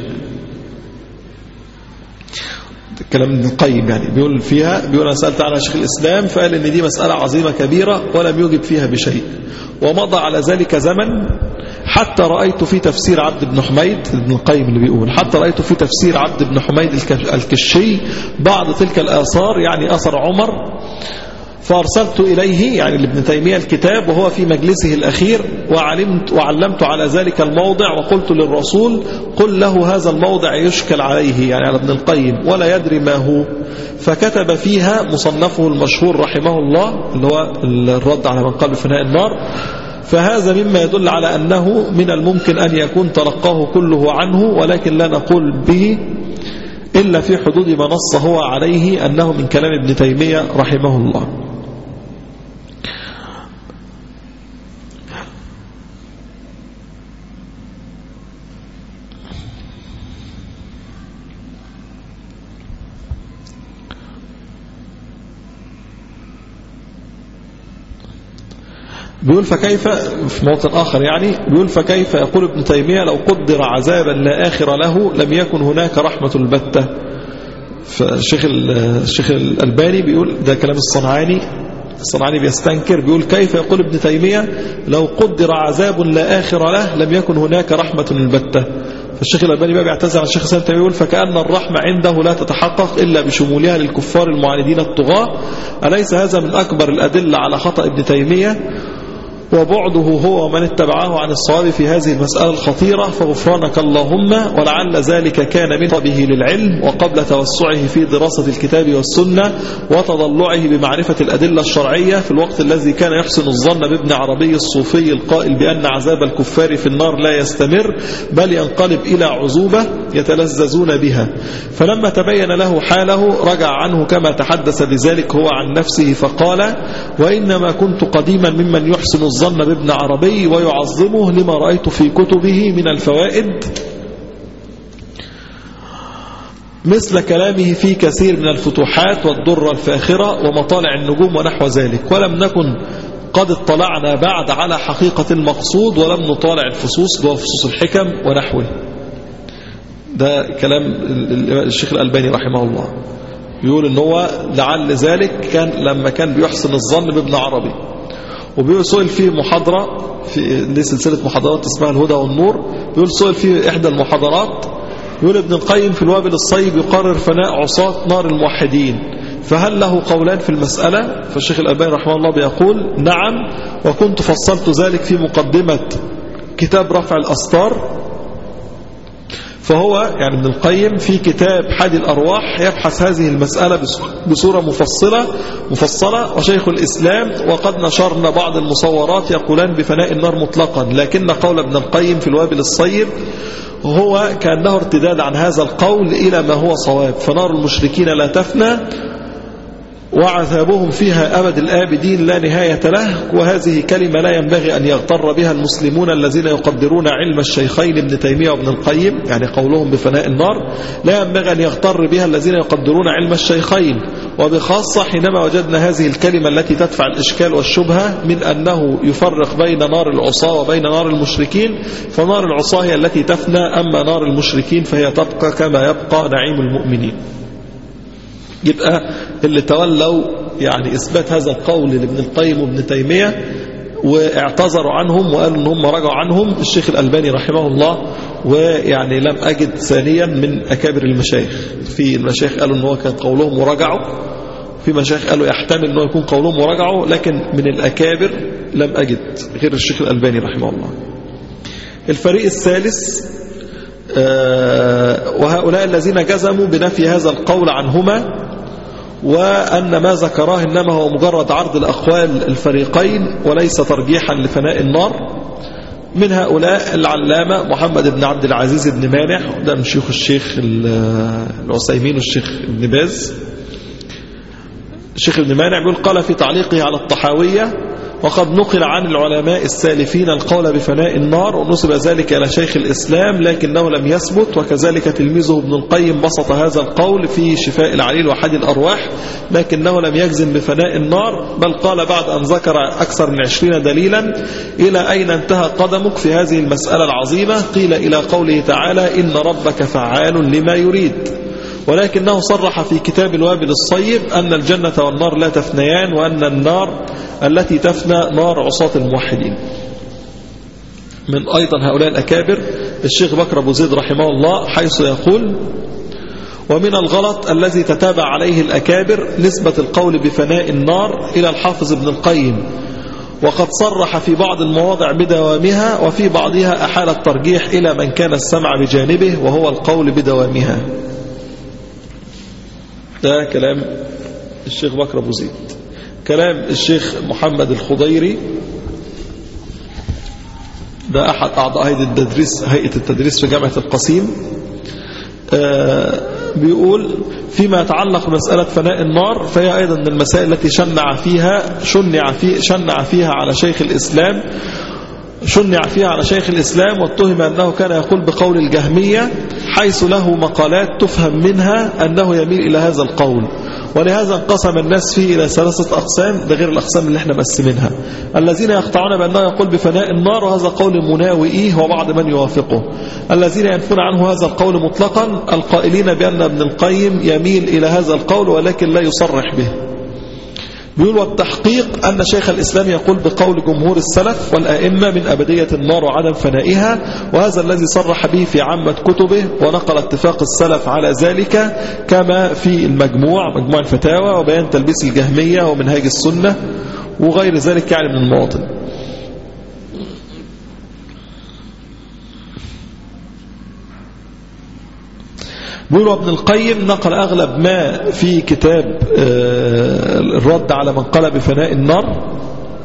كلام ابن القيم يعني بيقول فيها بيقول أنا سألت عنها شيخ الإسلام فقال إن دي مسألة عظيمة كبيرة ولم يجب فيها بشيء ومضى على ذلك زمن حتى رأيت في تفسير عبد بن حميد ابن القيم اللي بيقول حتى رأيت في تفسير عبد بن حميد الكشي بعض تلك الآثار يعني أثر عمر فأرسلت إليه يعني لابن تيمية الكتاب وهو في مجلسه الأخير وعلمت وعلمت على ذلك الموضع وقلت للرسول قل له هذا الموضع يشكل عليه يعني على ابن القيم ولا يدري ما هو فكتب فيها مصنفه المشهور رحمه الله اللي هو الرد على من قال بفناء النار فهذا مما يدل على أنه من الممكن أن يكون تلقاه كله عنه ولكن لا نقول به إلا في حدود ما نص هو عليه أنه من كلام ابن تيمية رحمه الله بيقول فكيف في موطن آخر يعني بيقول فكيف يقول ابن تيمية لو قدر عذابا لا آخر له لم يكن هناك رحمة البتة فالشيخ الشيخ الألباني بيقول ده كلام الصنعاني الصنعاني بيستنكر بيقول كيف يقول ابن تيمية لو قدر عذاب لا آخر له لم يكن هناك رحمة البتة فالشيخ الألباني بقى بيعتذر عن الشيخ سنة يقول فكأن الرحمة عنده لا تتحقق إلا بشمولها للكفار المعاندين الطغاة أليس هذا من أكبر الأدلة على خطأ ابن تيمية وبعده هو ومن اتبعه عن الصواب في هذه المسألة الخطيرة فغفرانك اللهم ولعل ذلك كان من طلبه للعلم وقبل توسعه في دراسة الكتاب والسنة وتضلعه بمعرفة الأدلة الشرعية في الوقت الذي كان يحسن الظن بابن عربي الصوفي القائل بأن عذاب الكفار في النار لا يستمر بل ينقلب إلى عزوبة يتلذذون بها فلما تبين له حاله رجع عنه كما تحدث بذلك هو عن نفسه فقال وإنما كنت قديما ممن يحسن الظن الظن بابن عربي ويعظمه لما رأيت في كتبه من الفوائد مثل كلامه في كثير من الفتوحات والدرة الفاخرة ومطالع النجوم ونحو ذلك ولم نكن قد اطلعنا بعد على حقيقة المقصود ولم نطالع الفصوص وفصوص الحكم ونحوه ده كلام الشيخ الألباني رحمه الله يقول ان هو لعل ذلك كان لما كان بيحسن الظن بابن عربي وبيقول سئل فيه محاضرة في دي سلسلة محاضرات اسمها الهدى والنور بيقول سئل فيه إحدى المحاضرات يقول ابن القيم في الوابل الصيب يقرر فناء عصاة نار الموحدين فهل له قولان في المسألة فالشيخ الألباني رحمه الله بيقول نعم وكنت فصلت ذلك في مقدمة كتاب رفع الأسطار فهو يعني ابن القيم في كتاب حادي الأرواح يبحث هذه المسألة بصورة مفصلة مفصلة وشيخ الإسلام وقد نشرنا بعض المصورات يقولان بفناء النار مطلقا لكن قول ابن القيم في الوابل الصيب هو كأنه ارتداد عن هذا القول إلى ما هو صواب فنار المشركين لا تفنى وعذابهم فيها أبد الآبدين لا نهاية له وهذه كلمة لا ينبغي أن يغتر بها المسلمون الذين يقدرون علم الشيخين ابن تيمية وابن القيم يعني قولهم بفناء النار لا ينبغي أن يغتر بها الذين يقدرون علم الشيخين وبخاصة حينما وجدنا هذه الكلمة التي تدفع الإشكال والشبهة من أنه يفرق بين نار العصاة وبين نار المشركين فنار العصاة هي التي تفنى أما نار المشركين فهي تبقى كما يبقى نعيم المؤمنين يبقى اللي تولوا يعني إثبات هذا القول لابن القيم وابن تيمية واعتذروا عنهم وقالوا ان هم رجعوا عنهم الشيخ الألباني رحمه الله ويعني لم أجد ثانيا من أكابر المشايخ في المشايخ قالوا ان هو كان قولهم ورجعوا في مشايخ قالوا يحتمل انه يكون قولهم ورجعوا لكن من الأكابر لم أجد غير الشيخ الألباني رحمه الله الفريق الثالث وهؤلاء الذين جزموا بنفي هذا القول عنهما وأن ما ذكراه إنما هو مجرد عرض الأقوال الفريقين وليس ترجيحا لفناء النار من هؤلاء العلامة محمد بن عبد العزيز بن مانح ده من شيوخ الشيخ العسيمين والشيخ ابن باز الشيخ ابن مانع بيقول قال في تعليقه على الطحاوية وقد نقل عن العلماء السالفين القول بفناء النار ونسب ذلك إلى شيخ الإسلام لكنه لم يثبت وكذلك تلميذه ابن القيم بسط هذا القول في شفاء العليل وحد الأرواح لكنه لم يجزم بفناء النار بل قال بعد أن ذكر أكثر من عشرين دليلا إلى أين انتهى قدمك في هذه المسألة العظيمة قيل إلى قوله تعالى إن ربك فعال لما يريد ولكنه صرح في كتاب الوابل الصيب أن الجنة والنار لا تفنيان وأن النار التي تفنى نار عصاة الموحدين من أيضا هؤلاء الأكابر الشيخ بكر أبو زيد رحمه الله حيث يقول ومن الغلط الذي تتابع عليه الأكابر نسبة القول بفناء النار إلى الحافظ ابن القيم وقد صرح في بعض المواضع بدوامها وفي بعضها أحال الترجيح إلى من كان السمع بجانبه وهو القول بدوامها ده كلام الشيخ بكر أبو زيد كلام الشيخ محمد الخضيري ده أحد أعضاء هيئة التدريس هيئة التدريس في جامعة القصيم آه بيقول فيما يتعلق بمسألة فناء النار فهي أيضا من المسائل التي شنع فيها شنع, في شنع فيها على شيخ الإسلام شنع فيها على شيخ الإسلام واتهم أنه كان يقول بقول الجهمية حيث له مقالات تفهم منها أنه يميل إلى هذا القول ولهذا انقسم الناس فيه إلى ثلاثة أقسام ده غير الأقسام اللي احنا مقسمينها الذين يقطعون بأنه يقول بفناء النار وهذا قول مناوئيه وبعض من يوافقه الذين ينفون عنه هذا القول مطلقا القائلين بأن ابن القيم يميل إلى هذا القول ولكن لا يصرح به بيقول والتحقيق أن شيخ الإسلام يقول بقول جمهور السلف والأئمة من أبدية النار وعدم فنائها وهذا الذي صرح به في عامة كتبه ونقل اتفاق السلف على ذلك كما في المجموع مجموع الفتاوى وبيان تلبيس الجهمية ومنهاج السنة وغير ذلك يعني من المواطن بيقول ابن القيم نقل أغلب ما في كتاب الرد على من قال بفناء النار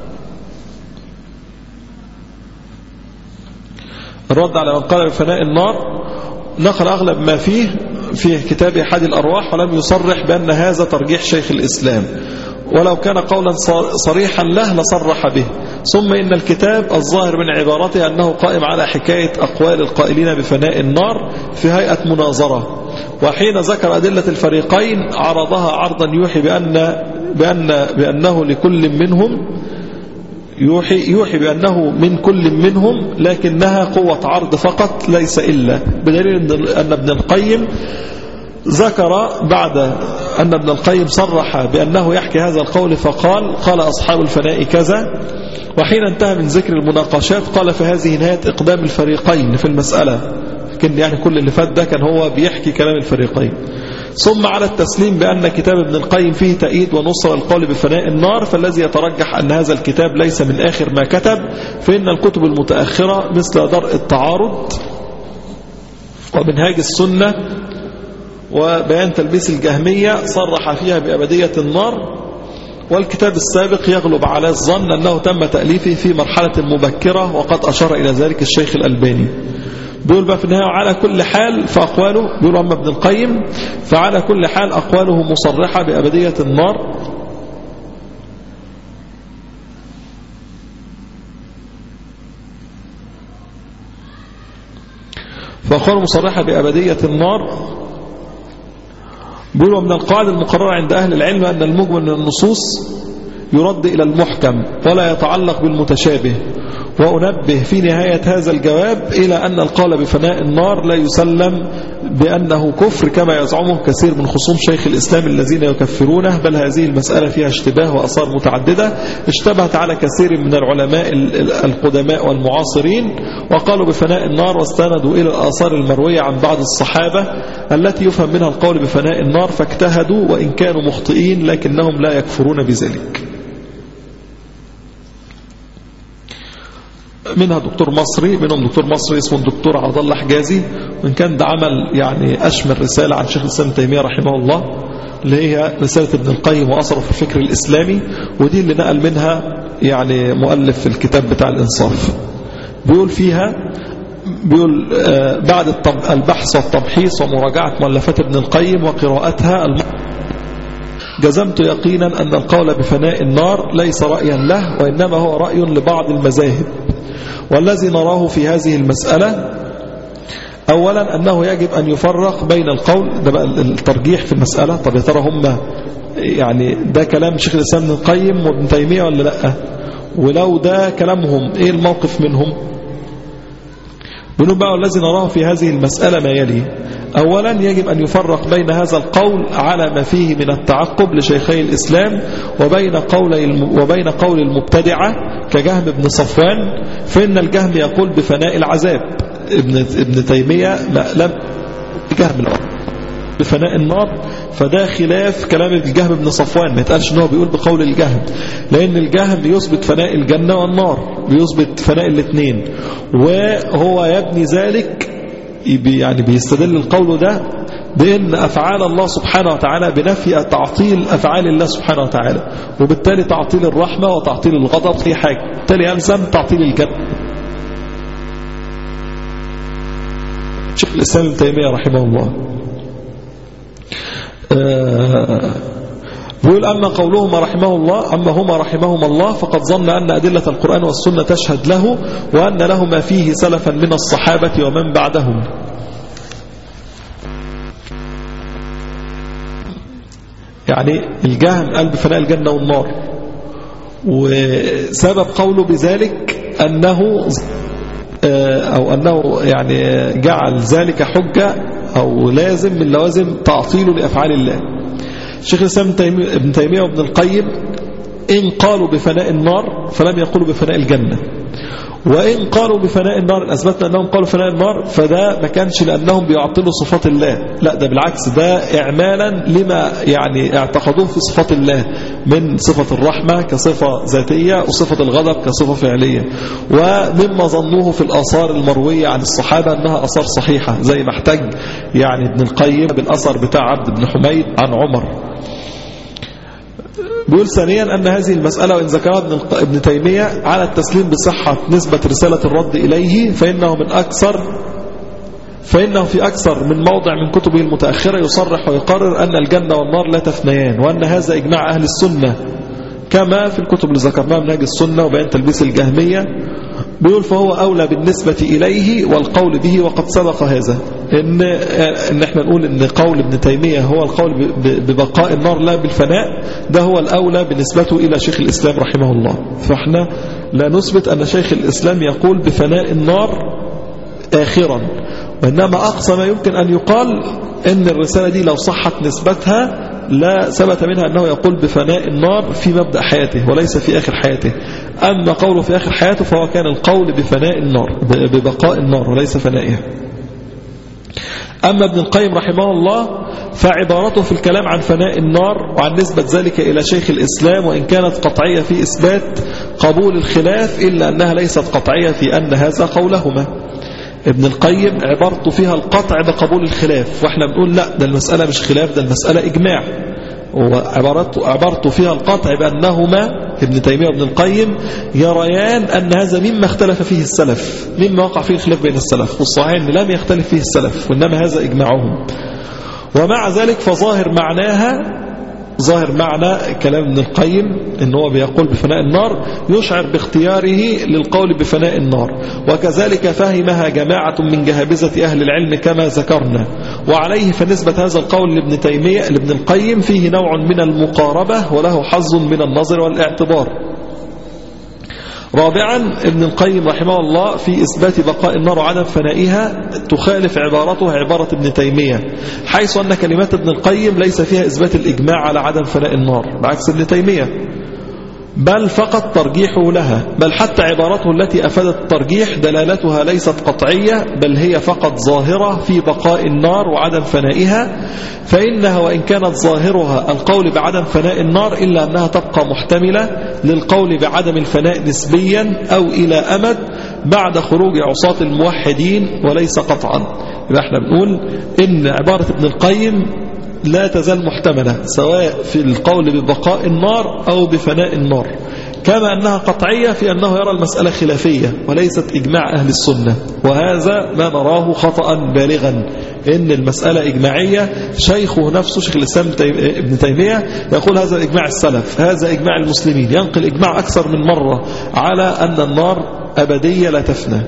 الرد على من قال بفناء النار نقل أغلب ما فيه في كتاب أحد الأرواح ولم يصرح بأن هذا ترجيح شيخ الإسلام ولو كان قولا صريحا له لصرح به ثم إن الكتاب الظاهر من عبارته أنه قائم على حكاية أقوال القائلين بفناء النار في هيئة مناظرة وحين ذكر أدلة الفريقين عرضها عرضا يوحي بأن بأن بأنه لكل منهم يوحي, يوحي بأنه من كل منهم لكنها قوة عرض فقط ليس إلا بدليل أن ابن القيم ذكر بعد أن ابن القيم صرح بأنه يحكي هذا القول فقال قال أصحاب الفناء كذا وحين انتهى من ذكر المناقشات قال فهذه نهاية إقدام الفريقين في المسألة لكن يعني كل اللي فات ده كان هو بيحكي كلام الفريقين ثم على التسليم بأن كتاب ابن القيم فيه تأييد ونصر القول بفناء النار فالذي يترجح أن هذا الكتاب ليس من آخر ما كتب فإن الكتب المتأخرة مثل درء التعارض ومنهاج السنة وبيان تلبيس الجهمية صرح فيها بأبدية النار والكتاب السابق يغلب على الظن أنه تم تأليفه في مرحلة مبكرة وقد أشار إلى ذلك الشيخ الألباني بيقول بقى في النهاية على كل حال فأقواله بيقول أما ابن القيم فعلى كل حال أقواله مصرحة بأبدية النار فأقواله مصرحة بأبدية النار بيقولوا من القاعدة المقررة عند أهل العلم أن المجمل من النصوص يرد إلى المحكم ولا يتعلق بالمتشابه وأنبه في نهاية هذا الجواب إلى أن القول بفناء النار لا يسلم بأنه كفر كما يزعمه كثير من خصوم شيخ الإسلام الذين يكفرونه بل هذه المسألة فيها اشتباه وأثار متعددة اشتبهت على كثير من العلماء القدماء والمعاصرين وقالوا بفناء النار واستندوا إلى الآثار المروية عن بعض الصحابة التي يفهم منها القول بفناء النار فاجتهدوا وإن كانوا مخطئين لكنهم لا يكفرون بذلك منها دكتور مصري منهم دكتور مصري اسمه الدكتور عبد الله حجازي وان كان ده عمل يعني اشمل رساله عن شيخ الاسلام تيميه رحمه الله اللي هي رساله ابن القيم واثره في الفكر الاسلامي ودي اللي نقل منها يعني مؤلف في الكتاب بتاع الانصاف بيقول فيها بيقول بعد البحث والتمحيص ومراجعه مؤلفات ابن القيم وقراءتها جزمت يقينا أن القول بفناء النار ليس رأيا له وإنما هو رأي لبعض المذاهب والذي نراه في هذه المسألة أولا أنه يجب أن يفرق بين القول ده بقى الترجيح في المسألة طب يا ترى هم يعني ده كلام شيخ الإسلام ابن القيم وابن تيمية ولا لا ولو ده كلامهم إيه الموقف منهم بنقول بقى الذي نراه في هذه المسألة ما يلي أولا يجب أن يفرق بين هذا القول على ما فيه من التعقب لشيخي الإسلام وبين قول وبين قول المبتدعة كجهم بن صفوان فإن الجهم يقول بفناء العذاب ابن ابن تيمية لم جهم بفناء النار فده خلاف كلام الجهم بن صفوان ما يتقالش ان هو بيقول بقول الجهم لأن الجهم بيثبت فناء الجنة والنار بيثبت فناء الاثنين وهو يبني ذلك يعني بيستدل القول ده بأن أفعال الله سبحانه وتعالى بنفي تعطيل أفعال الله سبحانه وتعالى وبالتالي تعطيل الرحمة وتعطيل الغضب في حاجة بالتالي يلزم تعطيل الجنة شيخ الإسلام ابن تيمية رحمه الله آه بيقول أما قولهما رحمه الله أما هما رحمهما الله فقد ظن أن أدلة القرآن والسنة تشهد له وأن لهما فيه سلفا من الصحابة ومن بعدهم يعني الجهم قال بفناء الجنة والنار وسبب قوله بذلك أنه أو أنه يعني جعل ذلك حجة أو لازم من لوازم تعطيله لأفعال الله شيخ الإسلام ابن تيمية وابن القيم إن قالوا بفناء النار فلم يقولوا بفناء الجنة وإن قالوا بفناء النار أثبتنا أنهم قالوا فناء النار فده ما كانش لأنهم بيعطلوا صفات الله لا ده بالعكس ده إعمالا لما يعني اعتقدوه في صفات الله من صفة الرحمة كصفة ذاتية وصفة الغضب كصفة فعلية ومما ظنوه في الآثار المروية عن الصحابة أنها آثار صحيحة زي ما احتج يعني ابن القيم بالأثر بتاع عبد بن حميد عن عمر بيقول ثانيا أن هذه المسألة وإن ذكرها ابن, ابن تيمية على التسليم بصحة نسبة رسالة الرد إليه فإنه من أكثر فإنه في أكثر من موضع من كتبه المتأخرة يصرح ويقرر أن الجنة والنار لا تفنيان وأن هذا إجماع أهل السنة كما في الكتب اللي ذكرناها من هاج السنة وبيان تلبيس الجهمية بيقول فهو أولى بالنسبة إليه والقول به وقد سبق هذا إن, إن احنا نقول إن قول ابن تيمية هو القول ببقاء النار لا بالفناء ده هو الأولى بالنسبة إلى شيخ الإسلام رحمه الله فاحنا لا نثبت أن شيخ الإسلام يقول بفناء النار آخرا وإنما أقصى ما يمكن أن يقال إن الرسالة دي لو صحت نسبتها لا ثبت منها أنه يقول بفناء النار في مبدأ حياته وليس في آخر حياته أما قوله في آخر حياته فهو كان القول بفناء النار ببقاء النار وليس فنائها أما ابن القيم رحمه الله فعبارته في الكلام عن فناء النار وعن نسبة ذلك إلى شيخ الإسلام وإن كانت قطعية في إثبات قبول الخلاف إلا أنها ليست قطعية في أن هذا قولهما ابن القيم عبارته فيها القطع بقبول الخلاف واحنا بنقول لا ده المسألة مش خلاف ده المسألة إجماع وعبارته عبارته فيها القطع بأنهما ابن تيمية وابن القيم يريان أن هذا مما اختلف فيه السلف مما وقع فيه الخلاف بين السلف والصحيح أن لم يختلف فيه السلف وإنما هذا إجماعهم ومع ذلك فظاهر معناها ظاهر معنى كلام ابن القيم ان هو بيقول بفناء النار يشعر باختياره للقول بفناء النار وكذلك فهمها جماعة من جهابزة أهل العلم كما ذكرنا وعليه فنسبة هذا القول لابن تيمية لابن القيم فيه نوع من المقاربة وله حظ من النظر والاعتبار رابعا ابن القيم رحمه الله في إثبات بقاء النار وعدم فنائها تخالف عبارته عبارة ابن تيمية حيث أن كلمات ابن القيم ليس فيها إثبات الإجماع على عدم فناء النار بعكس ابن تيمية بل فقط ترجيحه لها بل حتى عبارته التي أفادت الترجيح دلالتها ليست قطعية بل هي فقط ظاهرة في بقاء النار وعدم فنائها فإنها وإن كانت ظاهرها القول بعدم فناء النار إلا أنها تبقى محتملة للقول بعدم الفناء نسبيا أو إلى أمد بعد خروج عصاة الموحدين وليس قطعا يبقى احنا بنقول إن عبارة ابن القيم لا تزال محتملة سواء في القول ببقاء النار أو بفناء النار كما أنها قطعية في أنه يرى المسألة خلافية وليست إجماع أهل السنة وهذا ما نراه خطأ بالغا إن المسألة إجماعية شيخه نفسه شيخ الإسلام ابن تيمية يقول هذا إجماع السلف هذا إجماع المسلمين ينقل إجماع أكثر من مرة على أن النار أبدية لا تفنى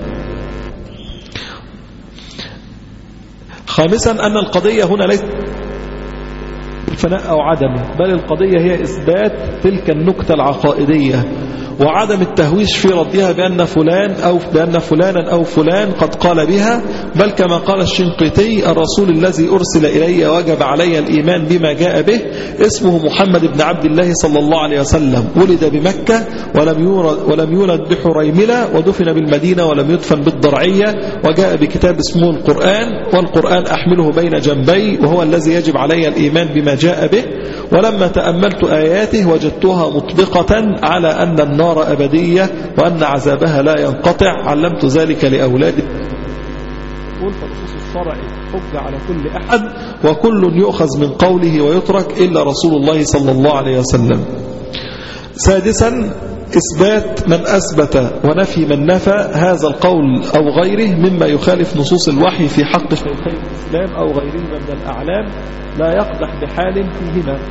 خامسا أن القضية هنا ليست الفناء أو عدمه بل القضية هي إثبات تلك النكتة العقائدية وعدم التهويش في ردها بأن فلان أو بأن فلانا أو فلان قد قال بها بل كما قال الشنقيطي الرسول الذي أرسل إلي وجب علي الإيمان بما جاء به اسمه محمد بن عبد الله صلى الله عليه وسلم ولد بمكة ولم يولد, ولم يولد بحريملة ودفن بالمدينة ولم يدفن بالضرعية وجاء بكتاب اسمه القرآن والقرآن أحمله بين جنبي وهو الذي يجب علي الإيمان بما جاء به ولما تأملت آياته وجدتها مطبقة على أن النار أبدية وأن عذابها لا ينقطع علمت ذلك لأولادي يقول فنصوص الشرع حج على كل أحد وكل يؤخذ من قوله ويترك إلا رسول الله صلى الله عليه وسلم سادسا إثبات من أثبت ونفي من نفى هذا القول أو غيره مما يخالف نصوص الوحي في حق شيخي الإسلام أو غيرهما من الأعلام لا يقدح بحال فيهما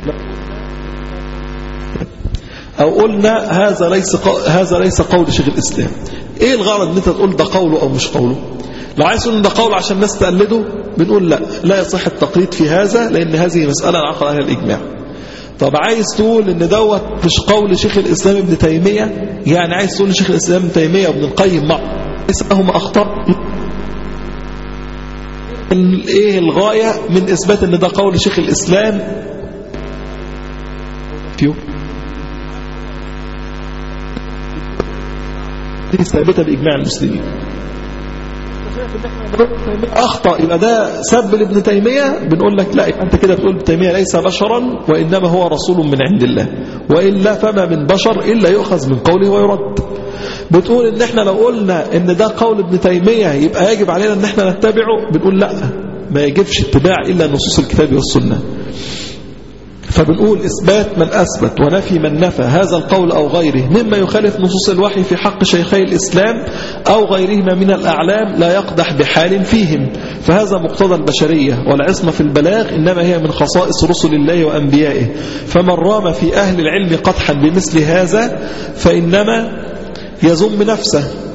أو قلنا هذا ليس هذا ليس قول شيخ الإسلام إيه الغرض ان انت تقول ده قوله أو مش قوله لو عايز تقول ده قول عشان الناس تقلده بنقول لا لا يصح التقليد في هذا لأن هذه مسألة عقل عليها الإجماع طب عايز تقول ان دوت مش قول شيخ الإسلام ابن تيمية يعني عايز تقول شيخ الإسلام ابن تيمية وابن القيم مع اسمهم أخطاء ايه الغاية من إثبات ان ده قول شيخ الإسلام فيو دي ثابتة بإجماع المسلمين أخطأ يبقى ده سب لابن تيمية بنقول لك لا أنت كده بتقول ابن تيمية ليس بشرا وإنما هو رسول من عند الله وإلا فما من بشر إلا يؤخذ من قوله ويرد بتقول ان احنا لو قلنا ان ده قول ابن تيمية يبقى يجب علينا ان احنا نتبعه بنقول لا ما يجبش اتباع إلا نصوص الكتاب والسنة فبنقول إثبات من أثبت ونفي من نفى هذا القول أو غيره مما يخالف نصوص الوحي في حق شيخي الإسلام أو غيرهما من الأعلام لا يقدح بحال فيهم فهذا مقتضى البشرية والعصمة في البلاغ إنما هي من خصائص رسل الله وأنبيائه فمن رام في أهل العلم قدحا بمثل هذا فإنما يذم نفسه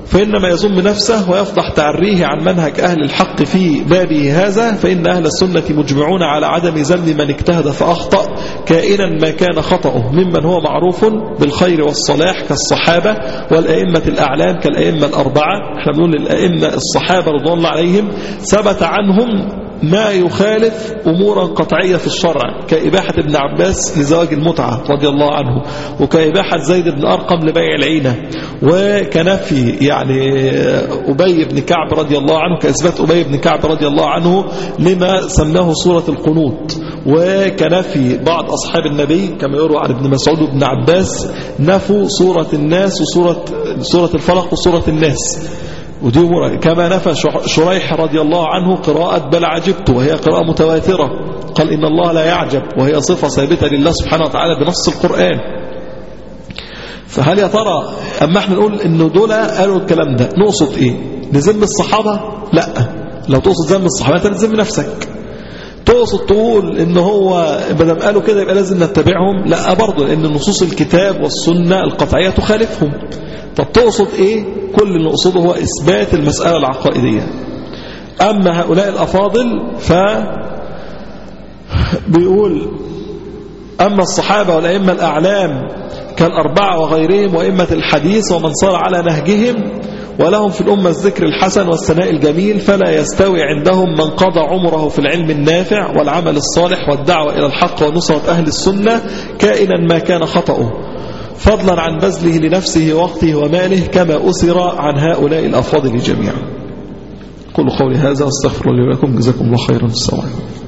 فإنما يزم نفسه ويفضح تعريه عن منهج أهل الحق في بابه هذا فإن أهل السنة مجمعون على عدم ذم من اجتهد فأخطأ كائنا ما كان خطأه ممن هو معروف بالخير والصلاح كالصحابة والأئمة الأعلام كالأئمة الأربعة احنا بنقول الأئمة الصحابة رضوان الله عليهم ثبت عنهم ما يخالف أمورا قطعية في الشرع كإباحة ابن عباس لزواج المتعة رضي الله عنه وكإباحة زيد بن أرقم لبيع العينة وكنفي يعني أبي بن كعب رضي الله عنه كإثبات أبي بن كعب رضي الله عنه لما سماه سورة القنوط وكنفي بعض أصحاب النبي كما يروى عن ابن مسعود وابن عباس نفوا سورة الناس وسورة سورة الفلق وسورة الناس ودي أمور كما نفى شريح رضي الله عنه قراءة بل عجبت وهي قراءة متواترة قال إن الله لا يعجب وهي صفة ثابتة لله سبحانه وتعالى بنص القرآن فهل يا ترى أما احنا نقول إنه دول قالوا الكلام ده نقصد إيه نذم الصحابة لا لو تقصد ذم الصحابة أنت تذم نفسك تقصد تقول ان هو بدل قالوا كده يبقى لازم نتبعهم لا برضه لان نصوص الكتاب والسنة القطعية تخالفهم طب تقصد ايه كل اللي نقصده هو اثبات المسألة العقائدية اما هؤلاء الافاضل ف بيقول اما الصحابة والائمة الاعلام كالاربعة وغيرهم وائمة الحديث ومن صار على نهجهم ولهم في الأمة الذكر الحسن والثناء الجميل فلا يستوي عندهم من قضى عمره في العلم النافع والعمل الصالح والدعوة إلى الحق ونصرة أهل السنة كائنا ما كان خطأه فضلا عن بذله لنفسه وقته وماله كما أسر عن هؤلاء الأفاضل جميعا كل قولي هذا واستغفر الله لكم جزاكم الله خيرا السلام عليكم